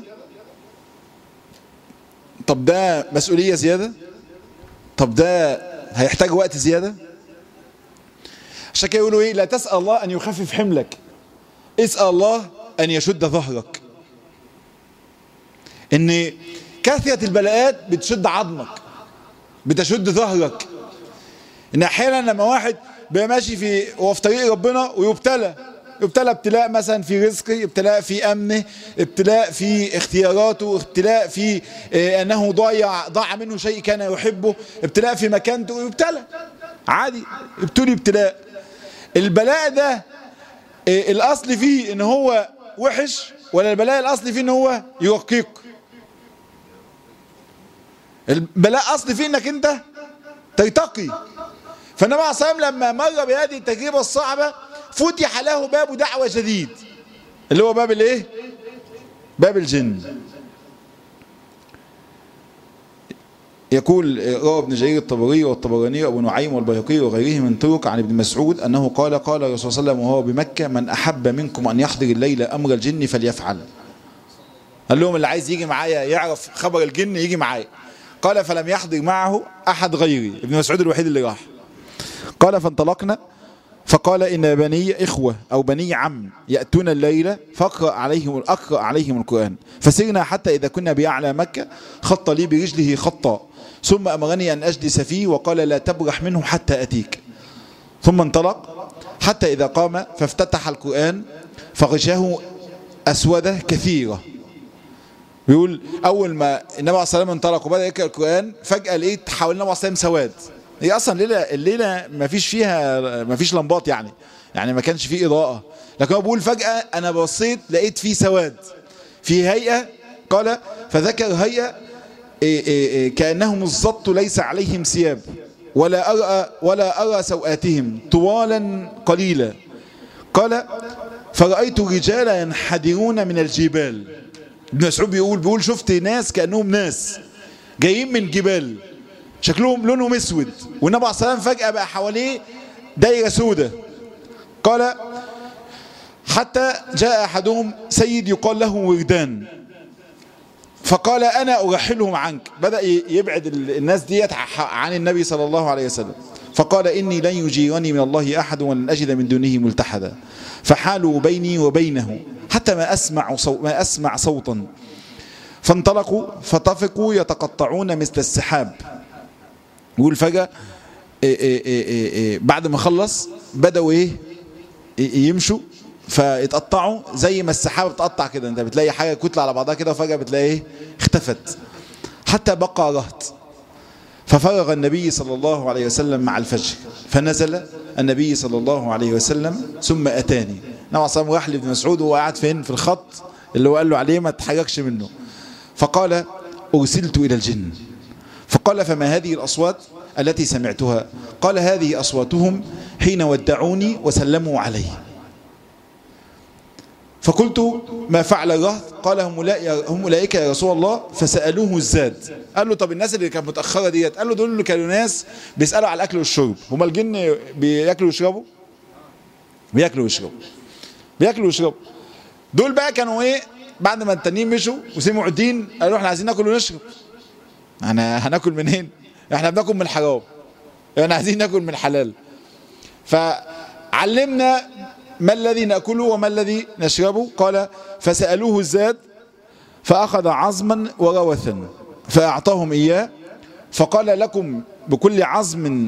طب ده مسؤولية زيادة طب ده هيحتاج وقت زيادة عشان كده يقولوا ايه لا تسأل الله ان يخفف حملك اسأل الله ان يشد ظهرك ان كثرة البلاءات بتشد عظمك بتشد ظهرك ان احيانا لما واحد بيبقى ماشي في وهو في طريق ربنا ويبتلى ابتلاء ابتلاء مثلا في رزقه ابتلاء في امنه ابتلاء في اختياراته ابتلاء في اه انه ضايع ضاع منه شيء كان يحبه ابتلاء في مكانته ابتلى عادي ابتلي ابتلاء البلاء ده اه الاصل فيه ان هو وحش ولا البلاء الاصل فيه ان هو يرقيك البلاء اصل فيه انك انت ترتقي فالنبي عليه الصلاه والسلام لما مر بهذه التجربه الصعبه فتح له باب دعوة جديد اللي هو باب الايه باب الجن يقول روى ابن جرير الطبري والطبراني وابو نعيم والبيهقي وغيره من طرق عن ابن مسعود انه قال قال الرسول صلى الله عليه وسلم وهو بمكة من احب منكم ان يحضر الليل امر الجن فليفعل قال لهم اللي عايز يجي معايا يعرف خبر الجن يجي معايا قال فلم يحضر معه احد غيري ابن مسعود الوحيد اللي راح قال فانطلقنا فقال إن بني إخوة أو بني عم يأتون الليلة فاقرأ عليهم أقرأ عليهم القرآن فسرنا حتى إذا كنا بأعلى مكة خط لي برجله خطا ثم أمرني أن أجلس فيه وقال لا تبرح منه حتى أتيك ثم انطلق حتى إذا قام فافتتح القرآن فغشاه أسودة كثيرة بيقول أول ما النبي عليه الصلاة والسلام انطلق وبدأ يقرأ القرآن فجأة لقيت حوالين النبي عليه الصلاة والسلام سواد هي اصلا الليله الليله ما فيش فيها ما فيش لمبات يعني يعني ما كانش فيه اضاءه لكن هو بيقول فجاه انا بصيت لقيت فيه سواد في هيئه قال فذكر هيئه إيه إيه إيه كانهم الزط ليس عليهم ثياب ولا ارى ولا ارى سوءاتهم طوالا قليلا قال فرايت رجالا ينحدرون من الجبال ابن مسعود بيقول بيقول شفت ناس كانهم ناس جايين من جبال شكلهم لونهم اسود والنبي عليه الصلاه والسلام فجاه بقى حواليه دايره سودة قال حتى جاء احدهم سيد يقال له وردان فقال انا ارحلهم عنك بدا يبعد الناس ديت عن النبي صلى الله عليه وسلم فقال اني لن يجيرني من الله احد ولن اجد من دونه ملتحدا فحالوا بيني وبينه حتى ما اسمع صو ما اسمع صوتا فانطلقوا فطفقوا يتقطعون مثل السحاب يقول فجأة إيه إيه إيه إيه إيه بعد ما خلص بدأوا ايه يمشوا فيتقطعوا زي ما السحابة بتقطع كده انت بتلاقي حاجة كتلة على بعضها كده وفجأة بتلاقي ايه اختفت حتى بقى رهط ففرغ النبي صلى الله عليه وسلم مع الفجر فنزل النبي صلى الله عليه وسلم ثم أتاني النبي عليه الصلاة راح لابن مسعود وهو قاعد فين في الخط اللي هو قال له عليه ما تحركش منه فقال أرسلت إلى الجن فقال فما هذه الأصوات التي سمعتها قال هذه أصواتهم حين ودعوني وسلموا علي فقلت ما فعل الرهط قال هم أولئك يا رسول الله فسألوه الزاد قال له طب الناس اللي كانت متأخرة ديت قال له دول اللي كانوا ناس بيسألوا على الأكل والشرب هم الجن بياكلوا ويشربوا بياكلوا ويشربوا بياكلوا ويشربوا دول بقى كانوا ايه بعد ما التانيين مشوا وسمعوا الدين قالوا احنا عايزين ناكل ونشرب احنا هناكل منين احنا بناكل من الحرام احنا عايزين ناكل من الحلال فعلمنا ما الذي نأكله وما الذي نشربه قال فسألوه الزاد فأخذ عظما وروثا فأعطاهم إياه فقال لكم بكل عظم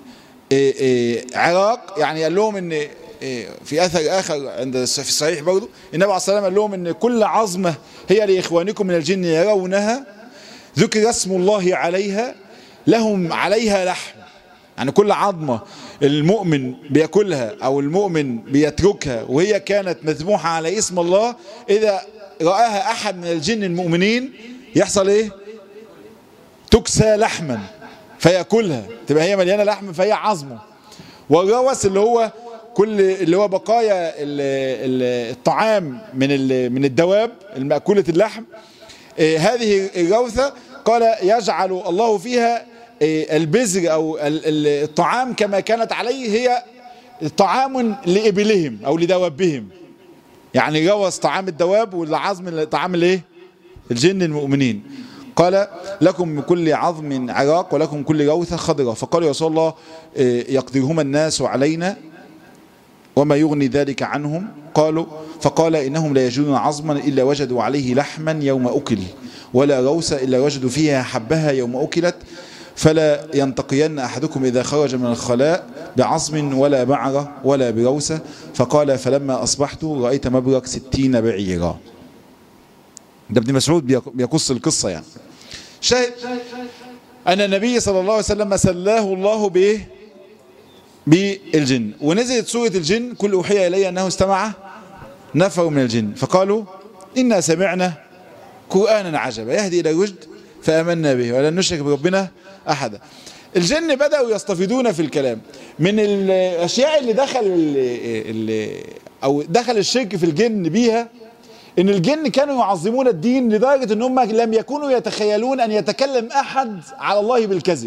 عراق يعني قال لهم ان في اثر اخر عند في الصحيح برضه النبي عليه الصلاه والسلام قال لهم ان كل عظمه هي لاخوانكم من الجن يرونها ذكر اسم الله عليها لهم عليها لحم يعني كل عظمه المؤمن بياكلها او المؤمن بيتركها وهي كانت مذبوحه على اسم الله اذا راها احد من الجن المؤمنين يحصل ايه تكسى لحما فياكلها تبقى هي مليانه لحم فهي عظمه والروث اللي هو كل اللي هو بقايا الطعام من من الدواب المأكولة اللحم هذه الروثة قال يجعل الله فيها البذر أو الطعام كما كانت عليه هي طعام لإبلهم أو لدوابهم يعني روث طعام الدواب والعظم طعام الايه الجن المؤمنين قال لكم من كل عظم عراق ولكم كل روثة خضراء فقال يا رسول الله يقدرهما الناس علينا وما يغني ذلك عنهم قالوا فقال إنهم لا يجدون عظما إلا وجدوا عليه لحما يوم أكل ولا روسة إلا وجدوا فيها حبها يوم أكلت فلا ينتقين أحدكم إذا خرج من الخلاء بعظم ولا بعرة ولا بروسة فقال فلما أصبحت رأيت مبرك ستين بعيرا ده ابن مسعود بيقص القصة يعني شاهد أن النبي صلى الله عليه وسلم سلاه الله بإيه بالجن ونزلت سورة الجن كل أوحي إلي أنه استمع نفر من الجن فقالوا إنا سمعنا قرآنا عجبا يهدي إلى الرشد فأمنا به ولن نشرك بربنا أحدا الجن بدأوا يستفيدون في الكلام من الأشياء اللي دخل اللي أو دخل الشرك في الجن بيها ان الجن كانوا يعظمون الدين لدرجة ان هم لم يكونوا يتخيلون ان يتكلم احد على الله بالكذب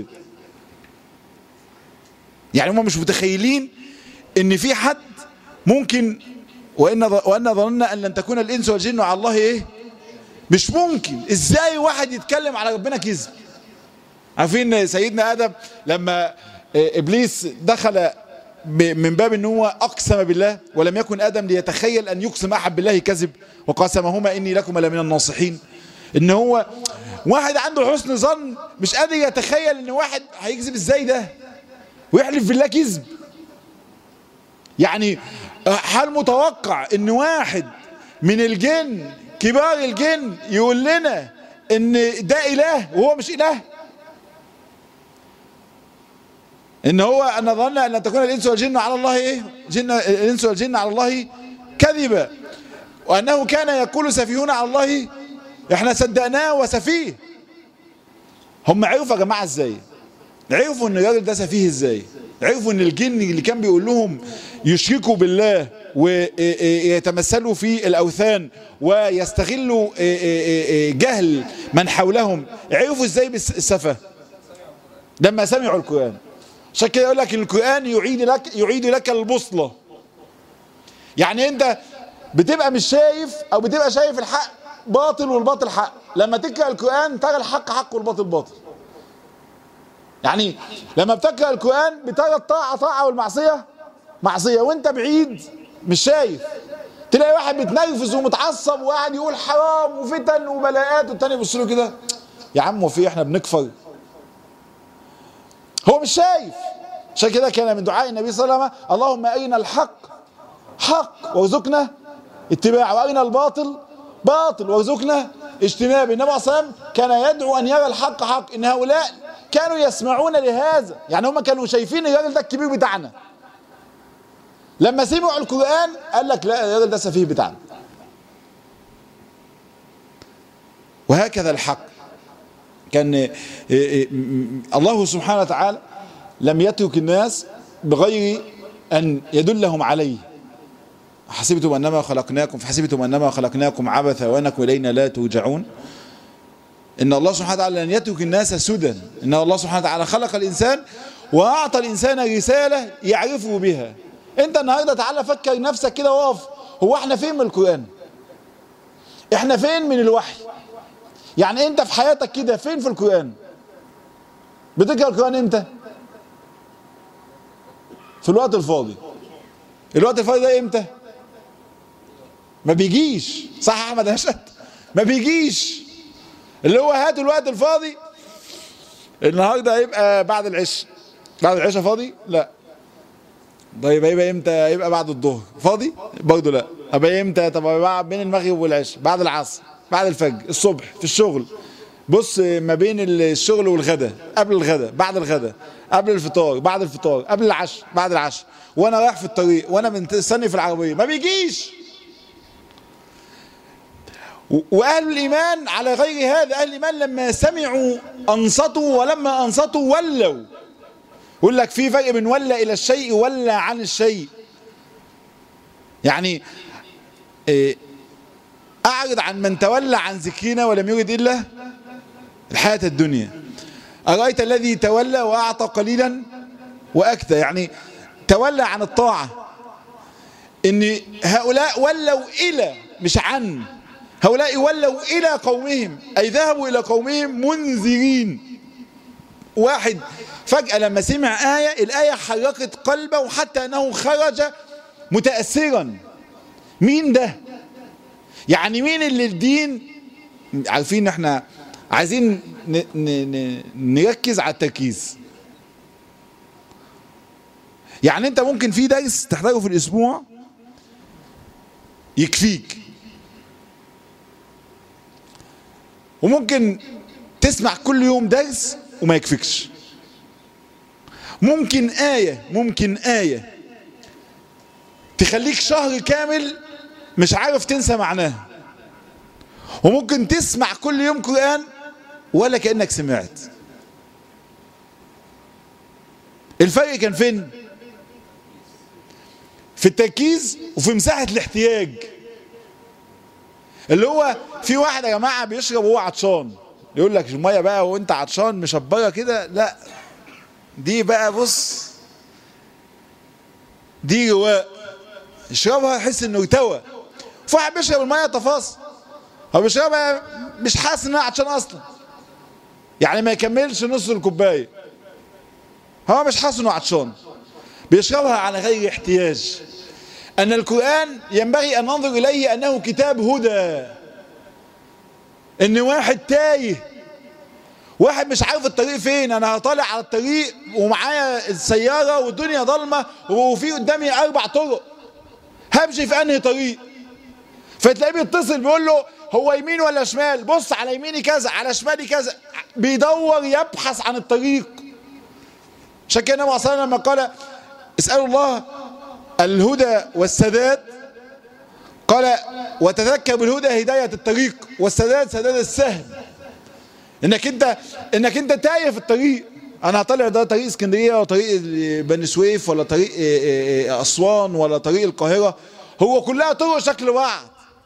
يعني هم مش متخيلين ان في حد ممكن وان وان ظننا ان لن تكون الانس والجن على الله ايه مش ممكن ازاي واحد يتكلم على ربنا كذب عارفين سيدنا ادم لما ابليس دخل من باب ان هو اقسم بالله ولم يكن ادم ليتخيل ان يقسم احد بالله كذب وقاسمهما اني لكم لمن الناصحين ان هو واحد عنده حسن ظن مش قادر يتخيل ان واحد هيكذب ازاي ده ويحلف بالله كذب يعني هل متوقع ان واحد من الجن كبار الجن يقول لنا ان ده اله وهو مش اله ان هو ان ظن ان تكون الانس والجن على الله ايه جن الانس والجن على الله كذبا وانه كان يقول سفيهون على الله احنا صدقناه وسفيه هم عرفوا يا جماعه ازاي عرفوا ان الراجل ده سفيه ازاي عرفوا ان الجن اللي كان بيقول لهم يشركوا بالله ويتمثلوا في الاوثان ويستغلوا جهل من حولهم عرفوا ازاي بالسفه لما سمعوا القران عشان كده يقول لك القرآن يعيد لك يعيد لك البوصلة يعني انت بتبقى مش شايف او بتبقى شايف الحق باطل والباطل حق لما تقرأ القرآن ترى الحق حق والباطل باطل يعني لما بتقرأ القرآن بترى الطاعة طاعة والمعصية معصية وانت بعيد مش شايف تلاقي واحد بيتنرفز ومتعصب وواحد يقول حرام وفتن وبلاءات والتاني يبص له كده يا عم وفي احنا بنكفر هو مش شايف عشان كده كان من دعاء النبي صلى الله عليه وسلم اللهم أرنا الحق حق وارزقنا اتباعه وأرنا الباطل باطل وارزقنا اجتنابه النبي صلى الله عليه وسلم كان يدعو أن يرى الحق حق إن هؤلاء كانوا يسمعون لهذا يعني هم كانوا شايفين الراجل ده الكبير بتاعنا لما سمعوا القرآن قال لك لا الراجل ده سفيه بتاعنا وهكذا الحق كان الله سبحانه وتعالى لم يترك الناس بغير أن يدلهم عليه حسبتم أنما خلقناكم فحسبتم أنما خلقناكم عبثا وأنكم إلينا لا ترجعون إن الله سبحانه وتعالى لن يترك الناس سدى إن الله سبحانه وتعالى خلق الإنسان وأعطى الإنسان رسالة يعرفه بها أنت النهاردة تعالى فكر نفسك كده وقف هو احنا فين من القرآن احنا فين من الوحي يعني انت في حياتك كده فين في القرآن بتقرأ القرآن امتى في الوقت الفاضي الوقت الفاضي ده امتى ما بيجيش صح يا احمد هشت ما بيجيش اللي هو هاتوا الوقت الفاضي النهارده هيبقى بعد العشاء بعد العشاء فاضي لا طيب هيبقى امتى هيبقى بعد الظهر فاضي برضه لا طب امتى طب بعد بين المغرب والعشاء بعد العصر بعد الفجر الصبح في الشغل بص ما بين الشغل والغدا قبل الغدا بعد الغدا قبل الفطار بعد الفطار قبل العشاء بعد العشاء وانا رايح في الطريق وانا مستني في العربيه ما بيجيش واهل الايمان على غير هذا اهل الايمان لما سمعوا انصتوا ولما انصتوا ولوا يقول لك في فرق بين ولى الى الشيء ولى عن الشيء يعني إيه أعرض عن من تولى عن ذكرنا ولم يرد إلا الحياة الدنيا أرأيت الذي تولى وأعطى قليلا وأكثر يعني تولى عن الطاعة إن هؤلاء ولوا إلى مش عن هؤلاء ولوا إلى قومهم أي ذهبوا إلى قومهم منذرين واحد فجأة لما سمع آية الآية حركت قلبه حتى أنه خرج متأثرا مين ده يعني مين اللي الدين عارفين احنا عايزين ن ن ن نركز على التركيز يعني انت ممكن في درس تحتاجه في الاسبوع يكفيك وممكن تسمع كل يوم درس وما يكفيكش ممكن آية ممكن آية تخليك شهر كامل مش عارف تنسى معناها وممكن تسمع كل يوم قرآن ولا كأنك سمعت الفرق كان فين في التركيز وفي مساحة الاحتياج اللي هو في واحد يا جماعة بيشرب وهو عطشان يقول لك المية بقى وانت عطشان مشبرة كده لا دي بقى بص دي رواق يشربها يحس انه ارتوى في واحد بيشرب الميه تفاصيل هو بيشربها مش حاسس انها عطشان اصلا يعني ما يكملش نص الكوبايه هو مش حاسس انه عطشان بيشربها على غير احتياج ان القران ينبغي ان ننظر اليه انه كتاب هدى ان واحد تايه واحد مش عارف الطريق فين انا هطالع على الطريق ومعايا السياره والدنيا ضلمه وفي قدامي اربع طرق همشي في انهي طريق فتلاقيه بيتصل بيقول له هو يمين ولا شمال بص على يميني كذا على شمالي كذا بيدور يبحث عن الطريق عشان كده النبي صلى الله عليه وسلم لما قال اسالوا الله الهدى والسداد قال وتذكر بالهدى هدايه الطريق والسداد سداد السهم انك انت انك انت تايه في الطريق انا هطلع ده طريق اسكندريه ولا طريق بني سويف ولا طريق اسوان ولا طريق القاهره هو كلها طرق شكل بعض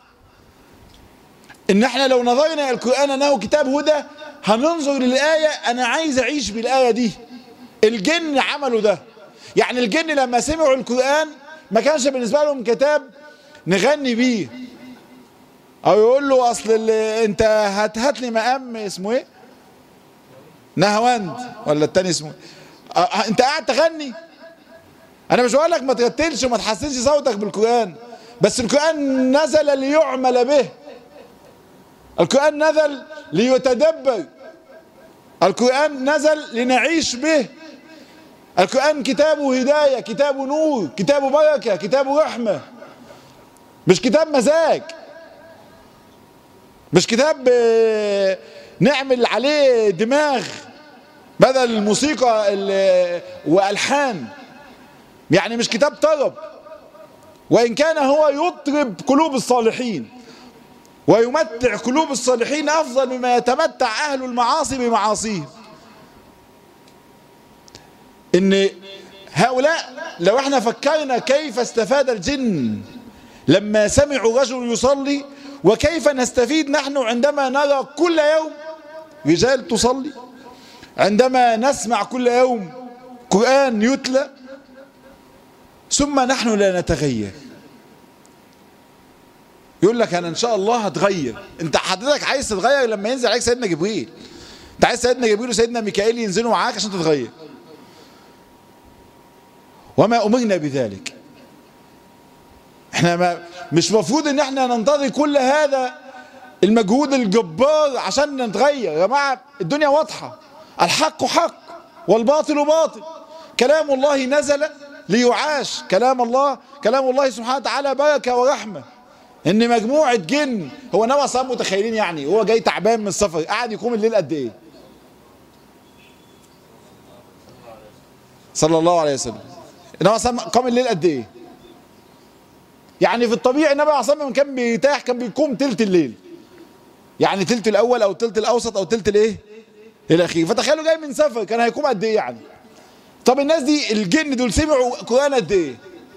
ان احنا لو نظرنا الى القران انه كتاب هدى هننظر للايه انا عايز اعيش بالايه دي الجن عملوا ده يعني الجن لما سمعوا القران ما كانش بالنسبه لهم كتاب نغني بيه او يقول له اصل انت هات هات لي مقام اسمه ايه نهواند ولا التاني اسمه أه انت قاعد تغني انا مش بقول لك ما ترتلش وما تحسنش صوتك بالقران بس القران نزل ليعمل به القران نزل ليتدبر القران نزل لنعيش به القرآن كتاب هداية كتاب نور كتاب بركة كتاب رحمة مش كتاب مزاج مش كتاب نعمل عليه دماغ بدل الموسيقى والحان يعني مش كتاب طرب وان كان هو يطرب قلوب الصالحين ويمتع قلوب الصالحين افضل مما يتمتع اهل المعاصي بمعاصيهم ان هؤلاء لو احنا فكرنا كيف استفاد الجن لما سمعوا رجل يصلي وكيف نستفيد نحن عندما نرى كل يوم رجال تصلي عندما نسمع كل يوم قرآن يتلى ثم نحن لا نتغير يقول لك انا ان شاء الله هتغير انت حضرتك عايز تتغير لما ينزل عليك سيدنا جبريل انت عايز سيدنا جبريل وسيدنا ميكائيل ينزلوا معاك عشان تتغير وما امرنا بذلك احنا ما مش مفروض ان احنا ننتظر كل هذا المجهود الجبار عشان نتغير يا جماعه الدنيا واضحه الحق حق والباطل باطل كلام الله نزل ليعاش كلام الله كلام الله سبحانه وتعالى بركه ورحمه ان مجموعه جن هو نوى صاب متخيلين يعني هو جاي تعبان من السفر قاعد يقوم الليل قد ايه صلى الله عليه وسلم نوى صاب قام الليل قد ايه يعني في الطبيعي النبي عليه الصلاه والسلام كان بيرتاح كان بيقوم تلت الليل يعني تلت الاول او تلت الاوسط او تلت الايه الاخير فتخيلوا جاي من سفر كان هيقوم قد ايه يعني طب الناس دي الجن دول سمعوا قران قد ايه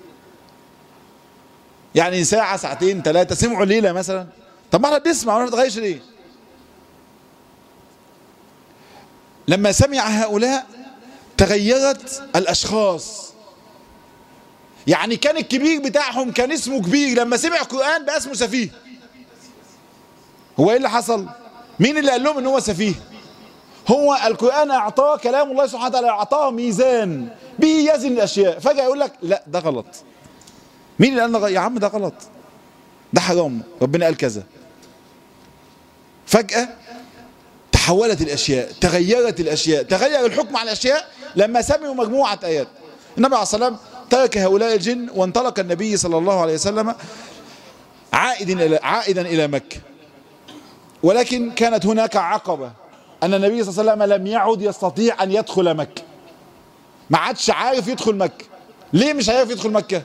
يعني ساعة ساعتين ثلاثة سمعوا ليلة مثلا طب ما احنا بنسمع وما نتغيرش ليه لما سمع هؤلاء تغيرت الأشخاص يعني كان الكبير بتاعهم كان اسمه كبير لما سمع القرآن بقى اسمه سفيه هو ايه اللي حصل مين اللي قال لهم ان هو سفيه هو القرآن اعطاه كلام الله سبحانه وتعالى اعطاه ميزان به يزن الاشياء فجأة يقول لك لا ده غلط مين اللي قال يا عم ده غلط ده حرام ربنا قال كذا فجأة تحولت الاشياء تغيرت الاشياء تغير الحكم على الاشياء لما سمعوا مجموعة ايات النبي عليه الصلاة والسلام ترك هؤلاء الجن وانطلق النبي صلى الله عليه وسلم عائدا الى عائدا الى مكه ولكن كانت هناك عقبة أن النبي صلى الله عليه وسلم لم يعد يستطيع أن يدخل مكة ما عادش عارف يدخل مكة ليه مش عارف يدخل مكة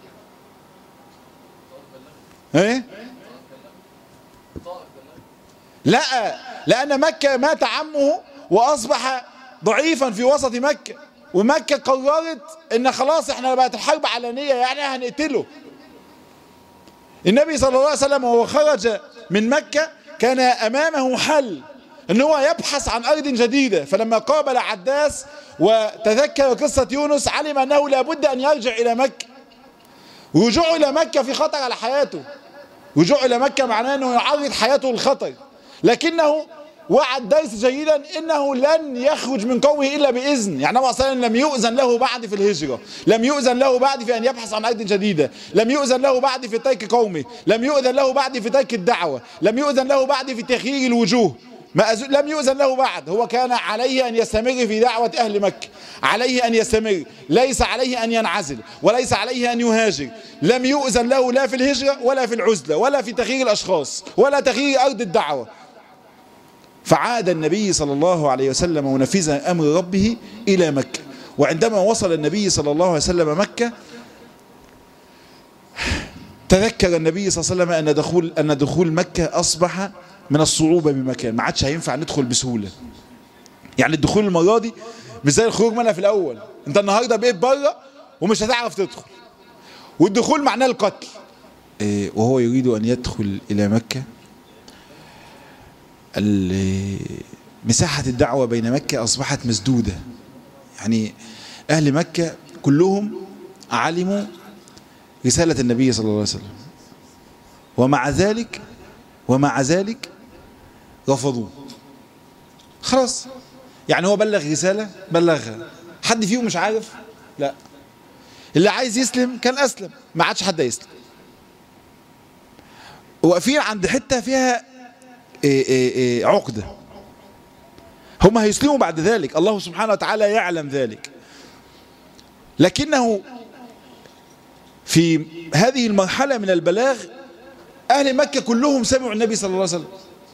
ايه لا لأن مكة مات عمه وأصبح ضعيفا في وسط مكة ومكة قررت ان خلاص احنا بقت الحرب علنية يعني هنقتله النبي صلى الله عليه وسلم وهو خرج من مكة كان امامه حل ان هو يبحث عن ارض جديدة فلما قابل عداس وتذكر قصة يونس علم انه لابد ان يرجع الى مكة رجوعه الى مكة في خطر على حياته رجوعه الى مكة معناه انه يعرض حياته للخطر لكنه وعد درس جيدا انه لن يخرج من قومه الا باذن يعني النبي صلى لم يؤذن له بعد في الهجره لم يؤذن له بعد في ان يبحث عن ارض جديده لم يؤذن له بعد في ترك قومه لم يؤذن له بعد في ترك الدعوه لم يؤذن له بعد في تغيير الوجوه ما أز... لم يؤذن له بعد هو كان عليه ان يستمر في دعوه اهل مكه عليه ان يستمر ليس عليه ان ينعزل وليس عليه ان يهاجر لم يؤذن له لا في الهجره ولا في العزله ولا في تغيير الاشخاص ولا تغيير ارض الدعوه فعاد النبي صلى الله عليه وسلم منفذا أمر ربه إلى مكة وعندما وصل النبي صلى الله عليه وسلم مكة تذكر النبي صلى الله عليه وسلم أن دخول, أن دخول مكة أصبح من الصعوبة بمكان ما عادش هينفع ندخل بسهولة يعني الدخول المرة دي مش زي الخروج منها في الأول أنت النهاردة بقيت بره ومش هتعرف تدخل والدخول معناه القتل إيه وهو يريد أن يدخل إلى مكة مساحة الدعوة بين مكة أصبحت مسدودة يعني أهل مكة كلهم علموا رسالة النبي صلى الله عليه وسلم ومع ذلك ومع ذلك رفضوه خلاص يعني هو بلغ رسالة بلغها حد فيهم مش عارف لا اللي عايز يسلم كان أسلم ما عادش حد يسلم واقفين عند حتة فيها إيه إيه إيه عقدة هم هيسلموا بعد ذلك الله سبحانه وتعالى يعلم ذلك لكنه في هذه المرحلة من البلاغ أهل مكة كلهم سمعوا النبي صلى الله عليه وسلم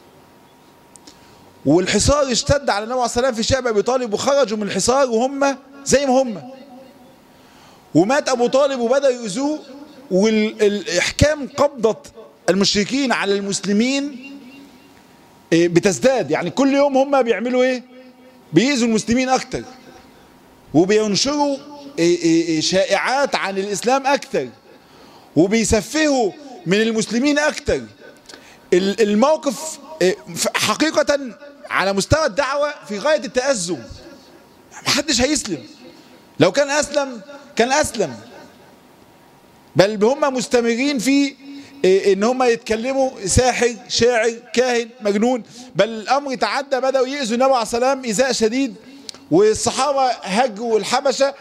والحصار اشتد على النبي عليه الصلاة والسلام في شعب أبي طالب وخرجوا من الحصار وهم زي ما هم ومات أبو طالب وبدأ يؤذوه والإحكام قبضة المشركين على المسلمين بتزداد يعني كل يوم هم بيعملوا ايه بيأذوا المسلمين أكتر وبينشروا شائعات عن الإسلام أكتر وبيسفهوا من المسلمين أكتر الموقف حقيقة على مستوى الدعوة في غاية التأزم محدش هيسلم لو كان أسلم كان أسلم بل هم مستمرين في ان هم يتكلموا ساحر شاعر كاهن مجنون بل الامر تعدى بدأوا يأذوا النبي عليه السلام إيذاء شديد والصحابة هجوا الحبشة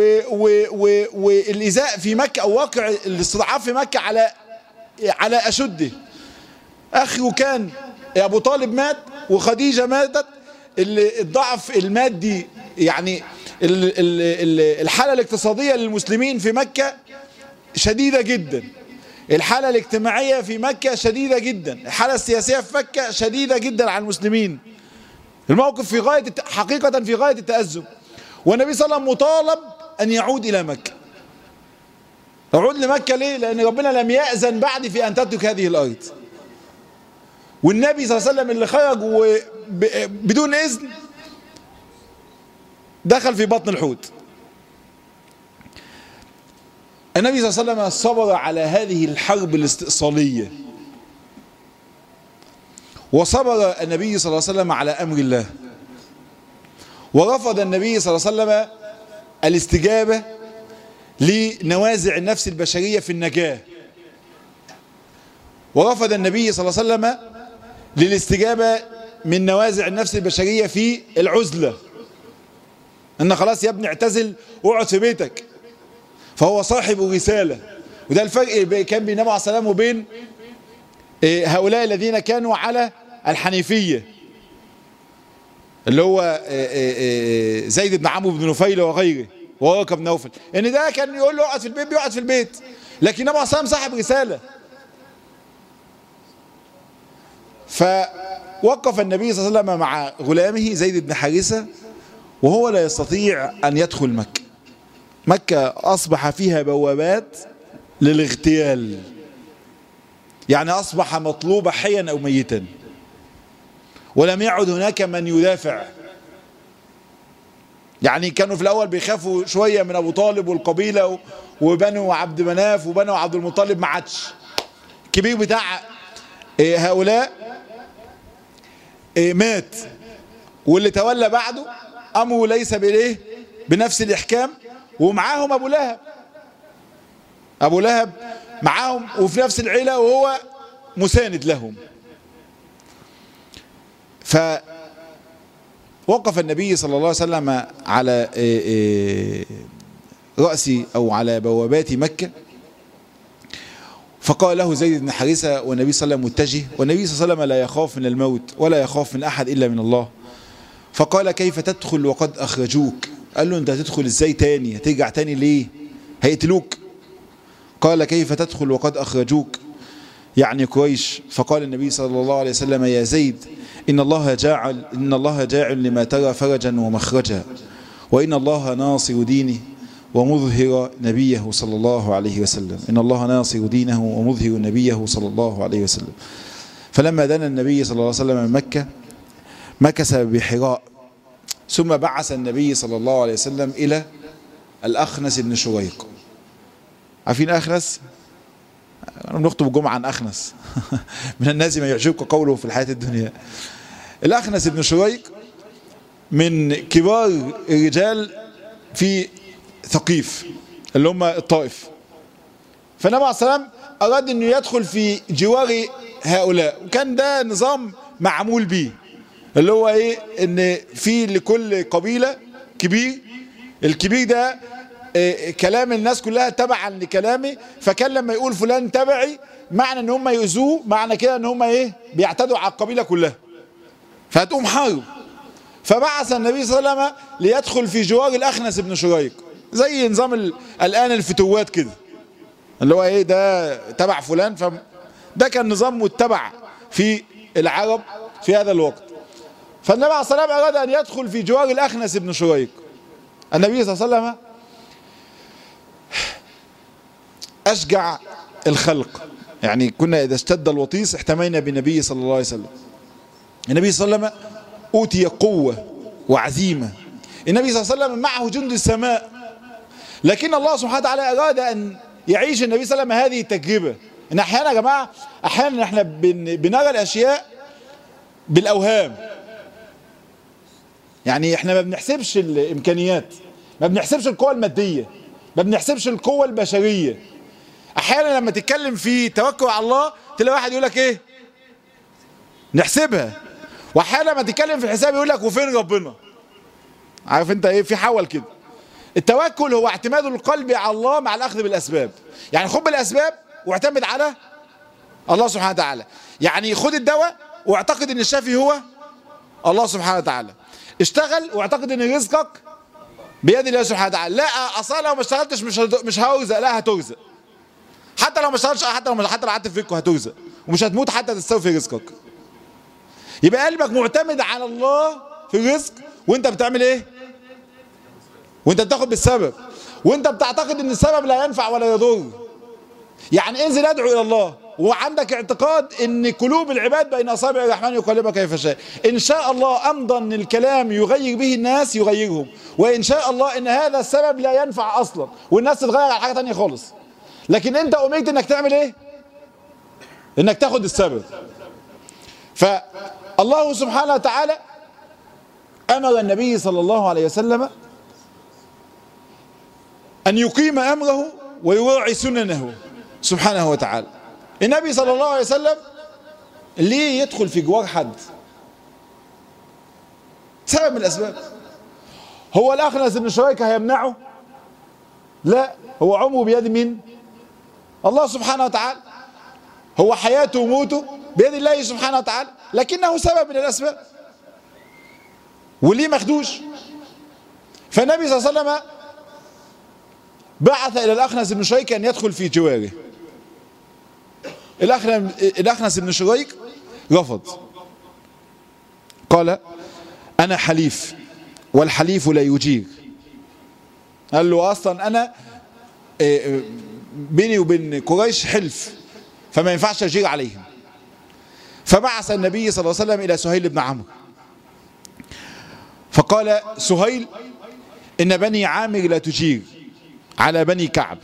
والإيذاء في مكة أو واقع الاستضعاف في مكة على على أشده أخي كان أبو طالب مات وخديجة ماتت الضعف المادي يعني الحالة الاقتصادية للمسلمين في مكة شديدة جدا الحالة الاجتماعية في مكة شديدة جدا الحالة السياسية في مكة شديدة جدا على المسلمين الموقف في غاية حقيقة في غاية التأزم والنبي صلى الله عليه وسلم مطالب أن يعود إلى مكة يعود لمكة ليه؟ لأن ربنا لم يأذن بعد في أن تترك هذه الأرض والنبي صلى الله عليه وسلم اللي خرج بدون إذن دخل في بطن الحوت النبي صلى الله عليه وسلم صبر على هذه الحرب الاستئصالية وصبر النبي صلى الله عليه وسلم على أمر الله ورفض النبي صلى الله عليه وسلم الاستجابة لنوازع النفس البشرية في النجاة ورفض النبي صلى الله عليه وسلم للاستجابة من نوازع النفس البشرية في العزلة ان خلاص يا ابني اعتزل واقعد في بيتك فهو صاحب رسالة وده الفرق كان بين النبي عليه السلام وبين هؤلاء الذين كانوا على الحنيفية اللي هو زيد بن عمرو بن نفيل وغيره وورقه بن نوفل ان ده كان يقول له اقعد في البيت بيقعد في البيت لكن النبي عليه السلام صاحب رسالة فوقف النبي صلى الله عليه وسلم مع غلامه زيد بن حارثة وهو لا يستطيع أن يدخل مكة مكة أصبح فيها بوابات للاغتيال يعني أصبح مطلوب حيا أو ميتا ولم يعد هناك من يدافع يعني كانوا في الأول بيخافوا شوية من أبو طالب والقبيلة وبنو عبد مناف وبنو عبد المطلب ما عادش الكبير بتاع هؤلاء مات واللي تولى بعده أمره ليس بإيه بنفس الإحكام ومعاهم أبو لهب أبو لهب معاهم وفي نفس العيلة وهو مساند لهم فوقف النبي صلى الله عليه وسلم على رأس أو على بوابات مكة فقال له زيد بن حارثة والنبي صلى الله عليه وسلم متجه والنبي صلى الله عليه وسلم لا يخاف من الموت ولا يخاف من أحد إلا من الله فقال كيف تدخل وقد أخرجوك قال له أنت هتدخل إزاي تاني هترجع تاني ليه هيقتلوك قال كيف تدخل وقد أخرجوك يعني قريش فقال النبي صلى الله عليه وسلم يا زيد إن الله جاعل إن الله جاعل لما ترى فرجا ومخرجا وإن الله ناصر دينه ومظهر نبيه صلى الله عليه وسلم إن الله ناصر دينه ومظهر نبيه صلى الله عليه وسلم فلما دنا النبي صلى الله عليه وسلم من مكة مكث بحراء ثم بعث النبي صلى الله عليه وسلم إلى الأخنس بن شريق عارفين أخنس؟ بنخطب الجمعة عن أخنس من الناس ما يعجبك قوله في الحياة الدنيا الأخنس بن شريق من كبار الرجال في ثقيف اللي هم الطائف فالنبي عليه السلام أراد أنه يدخل في جوار هؤلاء وكان ده نظام معمول به اللي هو ايه ان في لكل قبيلة كبير الكبير ده إيه كلام الناس كلها تبعا لكلامه فكان لما يقول فلان تبعي معنى ان هم يؤذوه معنى كده ان هم ايه بيعتدوا على القبيلة كلها فهتقوم حارب فبعث النبي صلى الله عليه وسلم ليدخل في جوار الاخنس بن شريق زي نظام ال- الان الفتوات كده اللي هو ايه ده تبع فلان ف ده كان نظام متبع في العرب في هذا الوقت فالنبي عليه الصلاه والسلام اراد ان يدخل في جوار الاخنس بن شريق النبي صلى الله عليه وسلم اشجع الخلق يعني كنا اذا اشتد الوطيس احتمينا بالنبي صلى الله عليه وسلم النبي صلى الله عليه وسلم اوتي قوه وعزيمه النبي صلى الله عليه وسلم معه جند السماء لكن الله سبحانه وتعالى اراد ان يعيش النبي صلى الله عليه وسلم هذه التجربه ان احيانا يا جماعه احيانا احنا بن- بنرى الاشياء بالاوهام يعني احنا ما بنحسبش الامكانيات ما بنحسبش القوة المادية ما بنحسبش القوة البشرية احيانا لما تتكلم في توكل على الله تلاقي واحد يقول لك ايه نحسبها واحيانا لما تتكلم في الحساب يقول لك وفين ربنا عارف انت ايه في حول كده التوكل هو اعتماد القلب على الله مع الاخذ بالاسباب يعني خد بالاسباب واعتمد على الله سبحانه وتعالى يعني خد الدواء واعتقد ان الشافي هو الله سبحانه وتعالى اشتغل واعتقد ان رزقك بيد الله سبحانه وتعالى لا اصلا لو ما اشتغلتش مش هت- مش هرزق لا هترزق حتى لو ما اشتغلتش حتى لو حتى لو قعدت في بيتكم هترزق ومش هتموت حتى تستوفي رزقك يبقى قلبك معتمد على الله في الرزق وانت بتعمل ايه وانت بتاخد بالسبب وانت بتعتقد ان السبب لا ينفع ولا يضر يعني انزل ادعو الى الله وعندك اعتقاد ان قلوب العباد بين اصابع الرحمن يقلبها كيف شاء ان شاء الله امضى ان الكلام يغير به الناس يغيرهم وان شاء الله ان هذا السبب لا ينفع اصلا والناس تتغير على حاجه تانية خالص لكن انت امرت انك تعمل ايه انك تاخد السبب فالله سبحانه وتعالى امر النبي صلى الله عليه وسلم ان يقيم امره ويراعي سننه سبحانه وتعالى النبي صلى الله عليه وسلم ليه يدخل في جوار حد سبب من الاسباب هو الاخنس بن شريك هيمنعه لا هو عمره بيد مين الله سبحانه وتعالى هو حياته وموته بيد الله سبحانه وتعالى لكنه سبب من الاسباب وليه مخدوش فالنبي صلى الله عليه وسلم بعث الى الاخنس بن شريك ان يدخل في جواره الأخنس الأخنس بن شريك رفض قال أنا حليف والحليف لا يجير قال له أصلا أنا إيه، بيني وبين قريش حلف فما ينفعش أجير عليهم فبعث النبي صلى الله عليه وسلم إلى سهيل بن عمرو فقال سهيل إن بني عامر لا تجير على بني كعب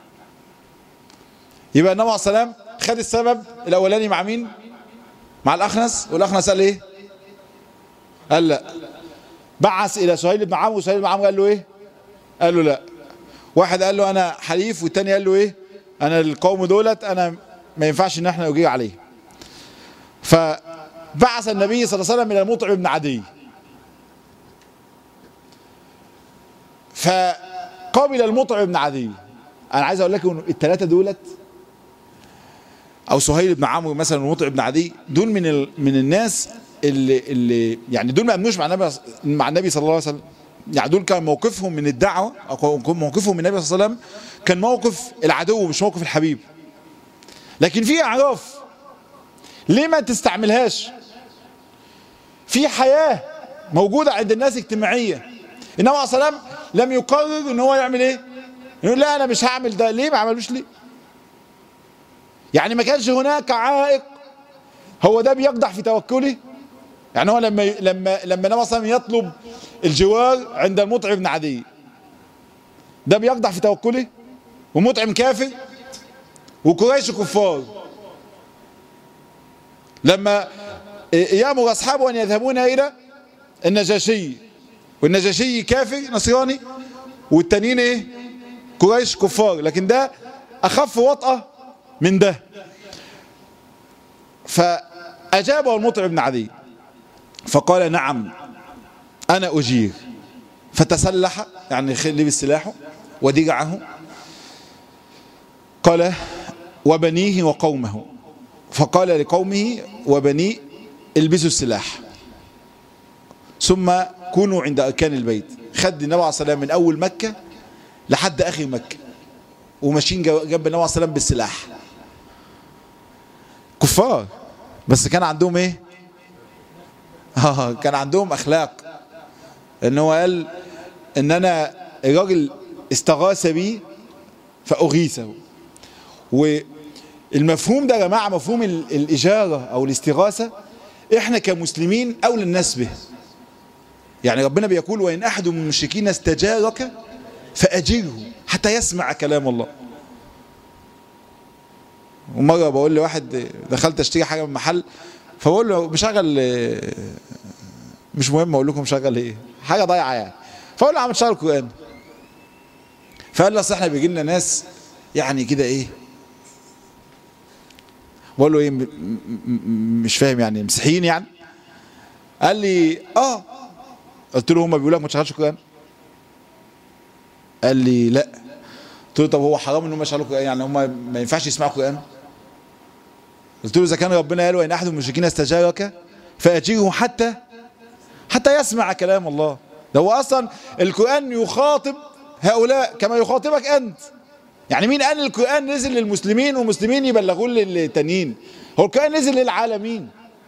يبقى النبي عليه الصلاه والسلام خد السبب الاولاني مع مين مع الاخنس والاخنس قال ايه قال لا بعث الى سهيل بن عمرو وسهيل بن عمرو قال له ايه قال له لا واحد قال له انا حليف والتاني قال له ايه انا القوم دولت انا ما ينفعش ان احنا نجير عليه فبعث النبي صلى الله عليه وسلم الى المطعم بن عدي فقابل المطعم بن عدي انا عايز اقول لكم الثلاثه دولت او سهيل بن عمرو مثلا ومطعم بن عدي دول من ال... من الناس اللي اللي يعني دول ما امنوش مع النبي مع النبي صلى الله عليه وسلم يعني دول كان موقفهم من الدعوه او كان موقفهم من النبي صلى الله عليه وسلم كان موقف العدو مش موقف الحبيب لكن في اعراف ليه ما تستعملهاش في حياه موجوده عند الناس اجتماعيه النبي عليه الصلاه والسلام لم يقرر ان هو يعمل ايه يقول لا انا مش هعمل ده ليه ما عملوش ليه يعني ما كانش هناك عائق هو ده بيقدح في توكله يعني هو لما لما لما النبي صلى يطلب الجوار عند المطعم بن عدي ده بيقدح في توكله ومطعم كافر وقريش كفار لما يامر اصحابه ان يذهبون الى النجاشي والنجاشي كافر نصراني والتانيين ايه قريش كفار لكن ده اخف وطأة من ده فاجابه المطعم بن عدي فقال نعم انا اجير فتسلح يعني لبس سلاحه ودرعه قال وبنيه وقومه فقال لقومه وبنيه البسوا السلاح ثم كونوا عند أركان البيت خد النبي عليه الصلاة من أول مكة لحد اخر مكه وماشيين جو- جنب النبي عليه الصلاه والسلام بالسلاح كفار بس كان عندهم ايه اه كان عندهم اخلاق ان هو قال ان انا الراجل استغاث بي فاغيثه والمفهوم ده يا جماعه مفهوم ال- الاجاره او الاستغاثه احنا كمسلمين اولى الناس به يعني ربنا بيقول وان احد من المشركين استجارك فاجره حتى يسمع كلام الله ومره بقول لواحد دخلت اشتري حاجه من محل فبقول له مشغل آه، مش مهم اقول لكم شغل ايه حاجه ضايعه يعني فاقول له عم تشغل قران فقال لي اصل احنا بيجي لنا ناس يعني كده ايه بقول له ايه م- م- م- مش فاهم يعني مسيحيين يعني قال لي اه قلت له هم بيقولوا لك ما تشغلش قران قال لي لا قلت له طب هو حرام ان هم يشغلوا قران يعني هم ما ينفعش يسمعوا قران قلت له اذا كان ربنا قال وان احد من المشركين استجارك فاجره حتى حتى يسمع كلام الله ده هو اصلا القران يخاطب هؤلاء كما يخاطبك انت يعني مين قال القران نزل للمسلمين والمسلمين يبلغون للتانيين هو القران نزل للعالمين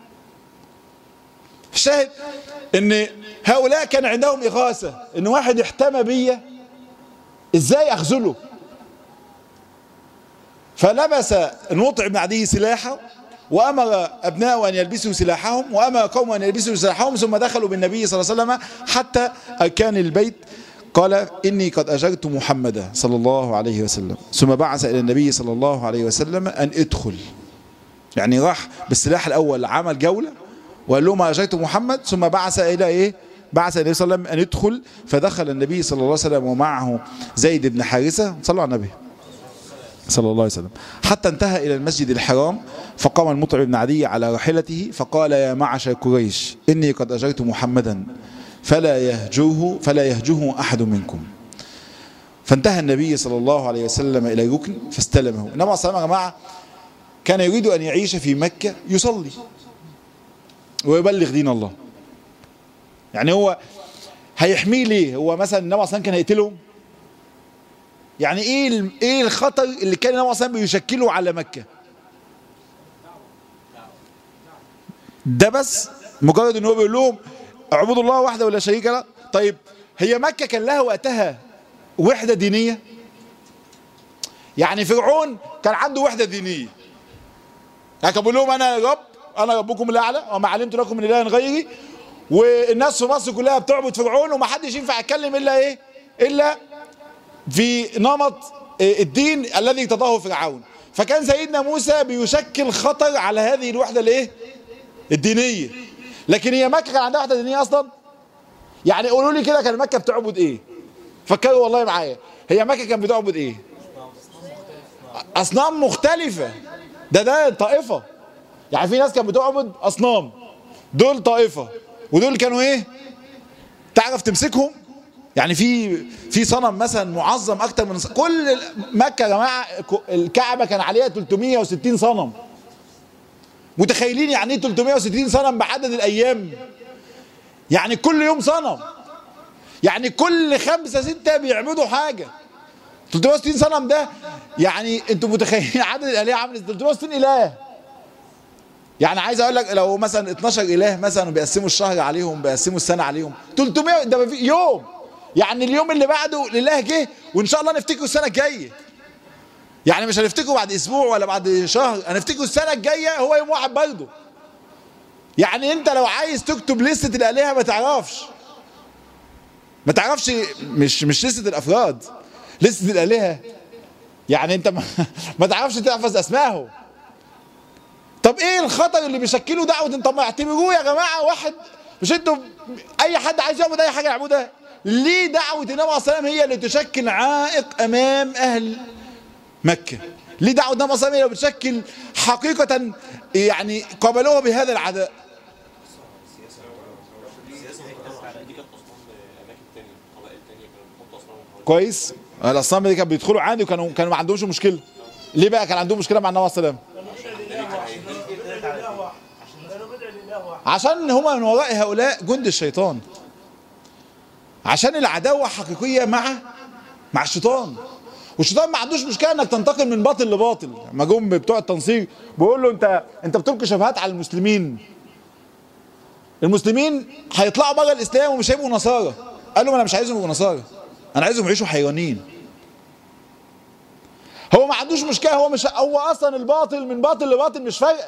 الشاهد ان هؤلاء كان عندهم اغاثه ان واحد احتمى بيا ازاي اخذله فلبس المطعم بن عدي سلاحه وامر ابنائه ان يلبسوا سلاحهم وامر قومه ان يلبسوا سلاحهم ثم دخلوا بالنبي صلى الله عليه وسلم حتى اركان البيت قال اني قد اجرت محمدا صلى الله عليه وسلم ثم بعث الى النبي صلى الله عليه وسلم ان ادخل يعني راح بالسلاح الاول عمل جوله وقال لهم اجرت محمد ثم بعث الى ايه بعث النبي صلى الله عليه وسلم ان يدخل فدخل النبي صلى الله عليه وسلم ومعه زيد بن حارثه صلوا على النبي صلى الله عليه وسلم حتى انتهى إلى المسجد الحرام فقام المطعم بن عدي على راحلته فقال يا معشر قريش إني قد أجرت محمدا فلا يهجوه فلا يهجوه أحد منكم فانتهى النبي صلى الله عليه وسلم إلى ركن فاستلمه النبي صلى الله عليه وسلم يا جماعة كان يريد أن يعيش في مكة يصلي ويبلغ دين الله يعني هو هيحميه ليه هو مثلا النبي صلى الله عليه وسلم كان هيقتلهم يعني ايه ال- ايه الخطر اللي كان النبي صلى الله عليه وسلم بيشكله على مكه ده بس مجرد ان هو بيقول لهم اعبدوا الله وحده ولا شريك له طيب هي مكه كان لها وقتها وحده دينيه يعني فرعون كان عنده وحده دينيه يعني كان بيقول لهم انا رب انا ربكم الاعلى وما علمت لكم من اله غيري والناس في مصر كلها بتعبد فرعون ومحدش ينفع يتكلم الا ايه الا في نمط الدين الذي ارتضاه فرعون فكان سيدنا موسى بيشكل خطر على هذه الوحدة الايه الدينية لكن هي مكة كان عندها وحدة دينية اصلا يعني قولوا لي كده كان مكة بتعبد ايه فكروا والله معايا هي مكة كان بتعبد ايه اصنام مختلفة ده ده طائفة يعني في ناس كانت بتعبد اصنام دول طائفة ودول كانوا ايه تعرف تمسكهم يعني في في صنم مثلا معظم اكتر من صنم. كل مكه يا جماعه ك- الكعبه كان عليها 360 صنم متخيلين يعني ايه 360 صنم بعدد الايام يعني كل يوم صنم يعني كل خمسة ستة بيعبدوا حاجة 360 صنم ده يعني انتوا متخيلين عدد الالهه عامل ازاي 360 اله يعني عايز اقول لك لو مثلا 12 اله مثلا بيقسموا الشهر عليهم بيقسموا السنه عليهم 300 ده في يوم يعني اليوم اللي بعده الاله جه وان شاء الله نفتكره السنه الجايه يعني مش هنفتكره بعد اسبوع ولا بعد شهر هنفتكره السنه الجايه هو يوم واحد برضه يعني انت لو عايز تكتب لستة الالهه ما تعرفش ما تعرفش مش مش لستة الافراد لستة الالهه يعني انت ما, ما تعرفش تحفظ اسمائهم طب ايه الخطر اللي بيشكله دعوه طب ما اعتبروه يا جماعه واحد مش انتوا اي حد عايز يعبد اي حاجه يعبدها ليه دعوه النبي عليه الصلاه والسلام هي اللي تشكل عائق امام اهل مكه ليه دعوه النبي عليه الصلاه والسلام هي اللي بتشكل حقيقه يعني قابلوها بهذا العداء كويس الاصنام دي كانت بيدخلوا عادي وكانوا كانوا ما عندهمش مشكله ليه بقى كان عندهم مشكله مع النبي عليه الصلاه والسلام عشان هما من وراء هؤلاء جند الشيطان عشان العداوة حقيقية مع مع الشيطان والشيطان ما عندوش مشكله انك تنتقل من باطل لباطل لما جم بتوع التنصير بيقول له انت انت بتلقي شبهات على المسلمين المسلمين هيطلعوا بره الاسلام ومش هيبقوا نصارى قال له انا مش عايزهم يبقوا نصارى انا عايزهم يعيشوا حيوانين هو ما عندوش مشكله هو مش هو اصلا الباطل من باطل لباطل مش فارقه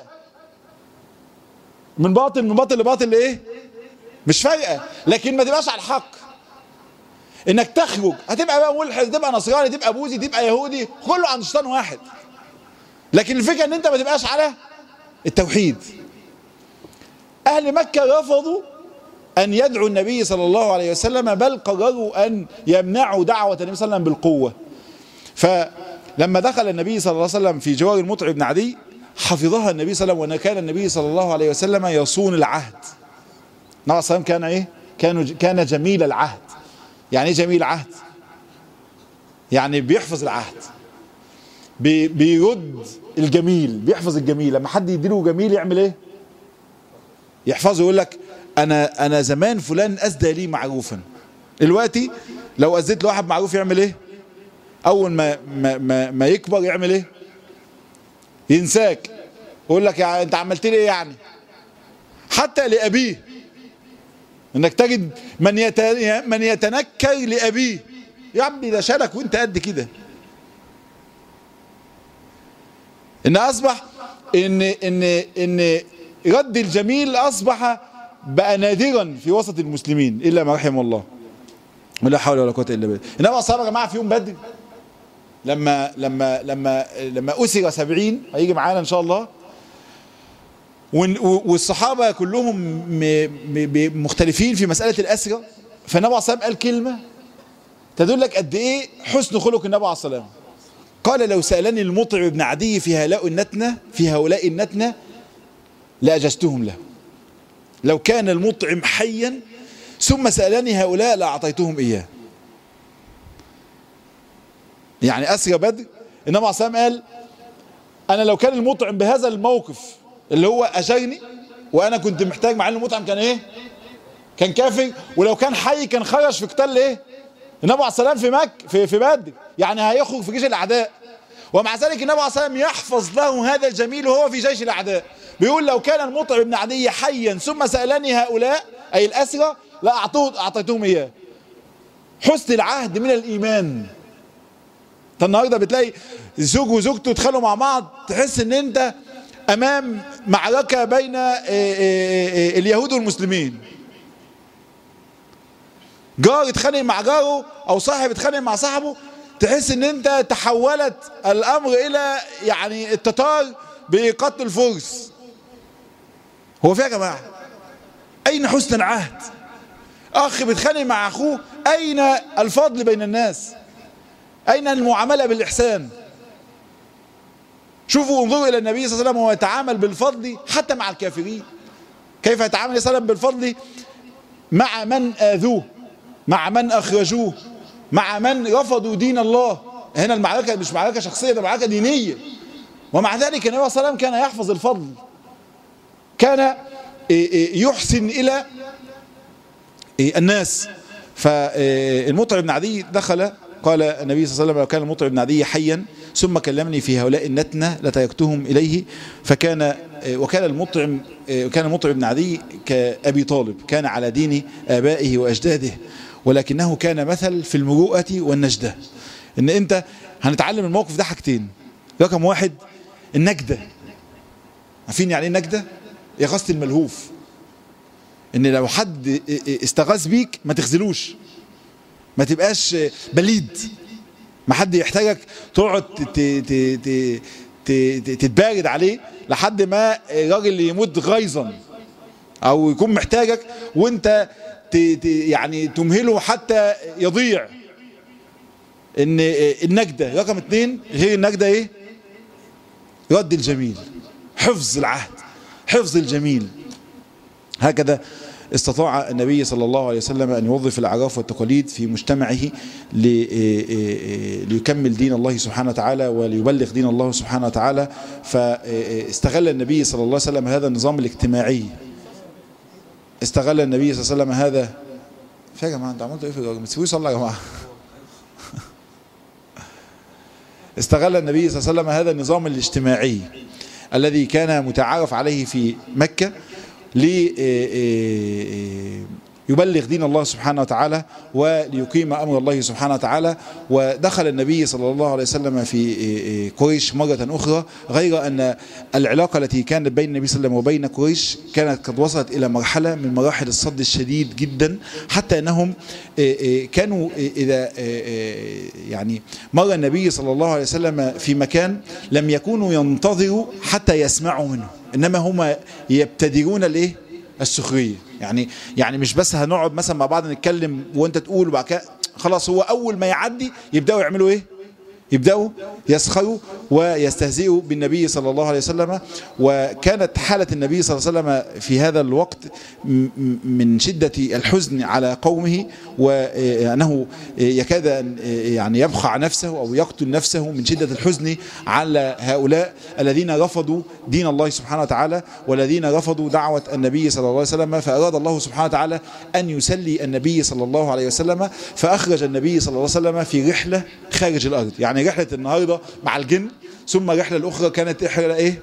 من باطل من باطل لباطل لايه مش فارقه لكن ما تبقاش على الحق انك تخرج هتبقى بقى ملحد تبقى نصراني تبقى بوذي تبقى يهودي كله عند شيطان واحد لكن الفكره ان انت ما تبقاش على التوحيد اهل مكه رفضوا ان يدعوا النبي صلى الله عليه وسلم بل قرروا ان يمنعوا دعوه النبي صلى الله عليه وسلم بالقوه فلما دخل النبي صلى الله عليه وسلم في جوار المطعم بن عدي حفظها النبي صلى الله عليه وسلم وكان النبي صلى الله عليه وسلم يصون العهد النبي صلى الله عليه وسلم كان ايه كان كان جميل العهد يعني ايه جميل عهد يعني بيحفظ العهد بي بيرد الجميل بيحفظ الجميل لما حد يديله جميل يعمل ايه يحفظه يقول لك انا انا زمان فلان اسدى لي معروفا دلوقتي لو اديت لواحد معروف يعمل ايه اول ما ما ما, ما يكبر يعمل ايه ينساك يقول لك يعني انت عملت لي ايه يعني حتى لابيه انك تجد من يت... من يتنكر لابيه يا عمي ده شالك وانت قد كده ان اصبح ان ان ان رد الجميل اصبح بقى نادرا في وسط المسلمين الا ما رحم الله ولا حول ولا قوه الا بالله انما اصحاب يا جماعه في يوم بدر لما لما لما لما اسر 70 هيجي معانا ان شاء الله والصحابة كلهم مختلفين في مسألة الأسرة فالنبي عليه الصلاة قال كلمة تدل لك قد إيه حسن خلق النبي عليه الصلاة قال لو سألني المطعم بن عدي في هؤلاء النتنة في هؤلاء النتنة لأجزتهم له لو كان المطعم حيا ثم سألني هؤلاء لأعطيتهم إياه يعني أسرى بدر النبي عليه الصلاة قال أنا لو كان المطعم بهذا الموقف اللي هو أجرني وأنا كنت محتاج مع أن المطعم كان إيه كان كافر ولو كان حي كان خرج في قتال إيه النبي عليه السلام في مك في, في بدر يعني هيخرج في جيش الأعداء ومع ذلك النبي عليه السلام يحفظ له هذا الجميل وهو في جيش الأعداء بيقول لو كان المطعم بن عدي حيا ثم سألني هؤلاء أي الأسرى لأعطوه أعطيتهم إياه حسن العهد من الإيمان انت النهارده بتلاقي زوج وزوجته يتخانقوا مع بعض تحس ان انت امام معركة بين اليهود والمسلمين جار يتخانق مع جاره او صاحب يتخانق مع صاحبه تحس ان انت تحولت الامر الى يعني التتار بقتل الفرس هو فيها يا جماعة اين حسن العهد اخ بيتخانق مع اخوه اين الفضل بين الناس اين المعاملة بالاحسان شوفوا انظروا الى النبي صلى الله عليه وسلم وهو يتعامل بالفضل حتى مع الكافرين كيف يتعامل صلى الله عليه وسلم بالفضل مع من اذوه مع من اخرجوه مع من رفضوا دين الله هنا المعركة مش معركة شخصية ده معركة دينية ومع ذلك النبي صلى الله عليه وسلم كان يحفظ الفضل كان يحسن الى الناس فالمطعم بن عدي دخل قال النبي صلى الله عليه وسلم لو كان المطعم بن عدي حيا ثم كلمني في هؤلاء النتنة لتركتهم إليه فكان وكان المطعم كان المطعم بن عدي كأبي طالب كان على دين آبائه وأجداده ولكنه كان مثل في المروءة والنجدة ان انت هنتعلم الموقف ده حاجتين رقم واحد النجدة عارفين يعني ايه النجدة إغاثة الملهوف ان لو حد استغاث بيك ما تخذلوش ما تبقاش بليد ما حد يحتاجك تقعد تتبارد عليه لحد ما الراجل يموت غيظا او يكون محتاجك وانت يعني تمهله حتى يضيع ان النجدة رقم اتنين غير النجدة ايه رد الجميل حفظ العهد حفظ الجميل هكذا استطاع النبي صلى الله عليه وسلم أن يوظف الأعراف والتقاليد في مجتمعه ليكمل دين الله سبحانه وتعالى وليبلغ دين الله سبحانه وتعالى فاستغل النبي صلى الله عليه وسلم هذا النظام الاجتماعي استغل النبي صلى الله عليه وسلم هذا فيا جماعة انت عملتوا ايه في الراجل ما تسيبوه يصلي يا جماعة استغل النبي صلى الله عليه وسلم هذا النظام الاجتماعي الذي كان متعارف عليه في مكة ليبلغ دين الله سبحانه وتعالى وليقيم أمر الله سبحانه وتعالى ودخل النبي صلى الله عليه وسلم في قريش مرة أخرى غير أن العلاقة التي كانت بين النبي صلى الله عليه وسلم وبين قريش كانت قد وصلت إلى مرحلة من مراحل الصد الشديد جدا حتى أنهم كانوا إذا يعني مر النبي صلى الله عليه وسلم في مكان لم يكونوا ينتظروا حتى يسمعوا منه إنما هم يبتدرون الإيه السخرية يعني يعني مش بس هنقعد مثلا مع بعض نتكلم وانت تقول وبعد كده خلاص هو اول ما يعدي يبداوا يعملوا ايه يبداوا يسخروا ويستهزئوا بالنبي صلى الله عليه وسلم وكانت حالة النبي صلى الله عليه وسلم في هذا الوقت من شدة الحزن على قومه وأنه يكاد أن يعني يبخع نفسه أو يقتل نفسه من شدة الحزن على هؤلاء الذين رفضوا دين الله سبحانه وتعالى والذين رفضوا دعوة النبي صلى الله عليه وسلم فأراد الله سبحانه وتعالى أن يسلي النبي صلى الله عليه وسلم فأخرج النبي صلى الله عليه وسلم في رحلة خارج الأرض يعني رحلة النهاردة مع الجن ثم الرحلة الأخرى كانت رحلة إيه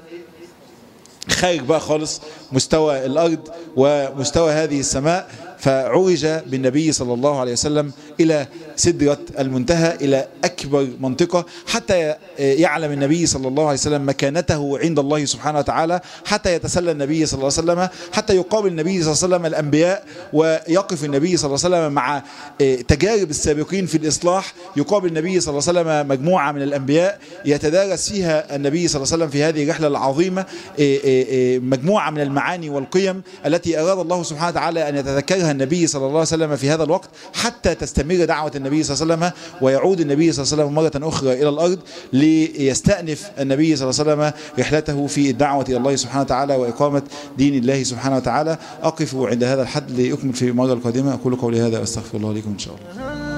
خارج بقى خالص مستوى الأرض ومستوى هذه السماء فعرج بالنبي صلى الله عليه وسلم إلى سدرة المنتهى إلى أكبر منطقة حتى يعلم النبي صلى الله عليه وسلم مكانته عند الله سبحانه وتعالى حتى يتسلى النبي صلى الله عليه وسلم حتى يقابل النبي صلى الله عليه وسلم الأنبياء ويقف النبي صلى الله عليه وسلم مع تجارب السابقين في الإصلاح يقابل النبي صلى الله عليه وسلم مجموعة من الأنبياء يتدارس فيها النبي صلى الله عليه وسلم في هذه الرحلة العظيمة مجموعة من المعاني والقيم التي أراد الله سبحانه وتعالى أن يتذكرها النبي صلى الله عليه وسلم في هذا الوقت حتى تستمر دعوة النبي صلى الله عليه وسلم ويعود النبي صلى الله عليه وسلم مرة أخرى إلى الأرض ليستأنف النبي صلى الله عليه وسلم رحلته في الدعوة إلى الله سبحانه وتعالى وإقامة دين الله سبحانه وتعالى أقف عند هذا الحد لأكمل في المرة القادمة أقول قولي هذا وأستغفر الله لكم إن شاء الله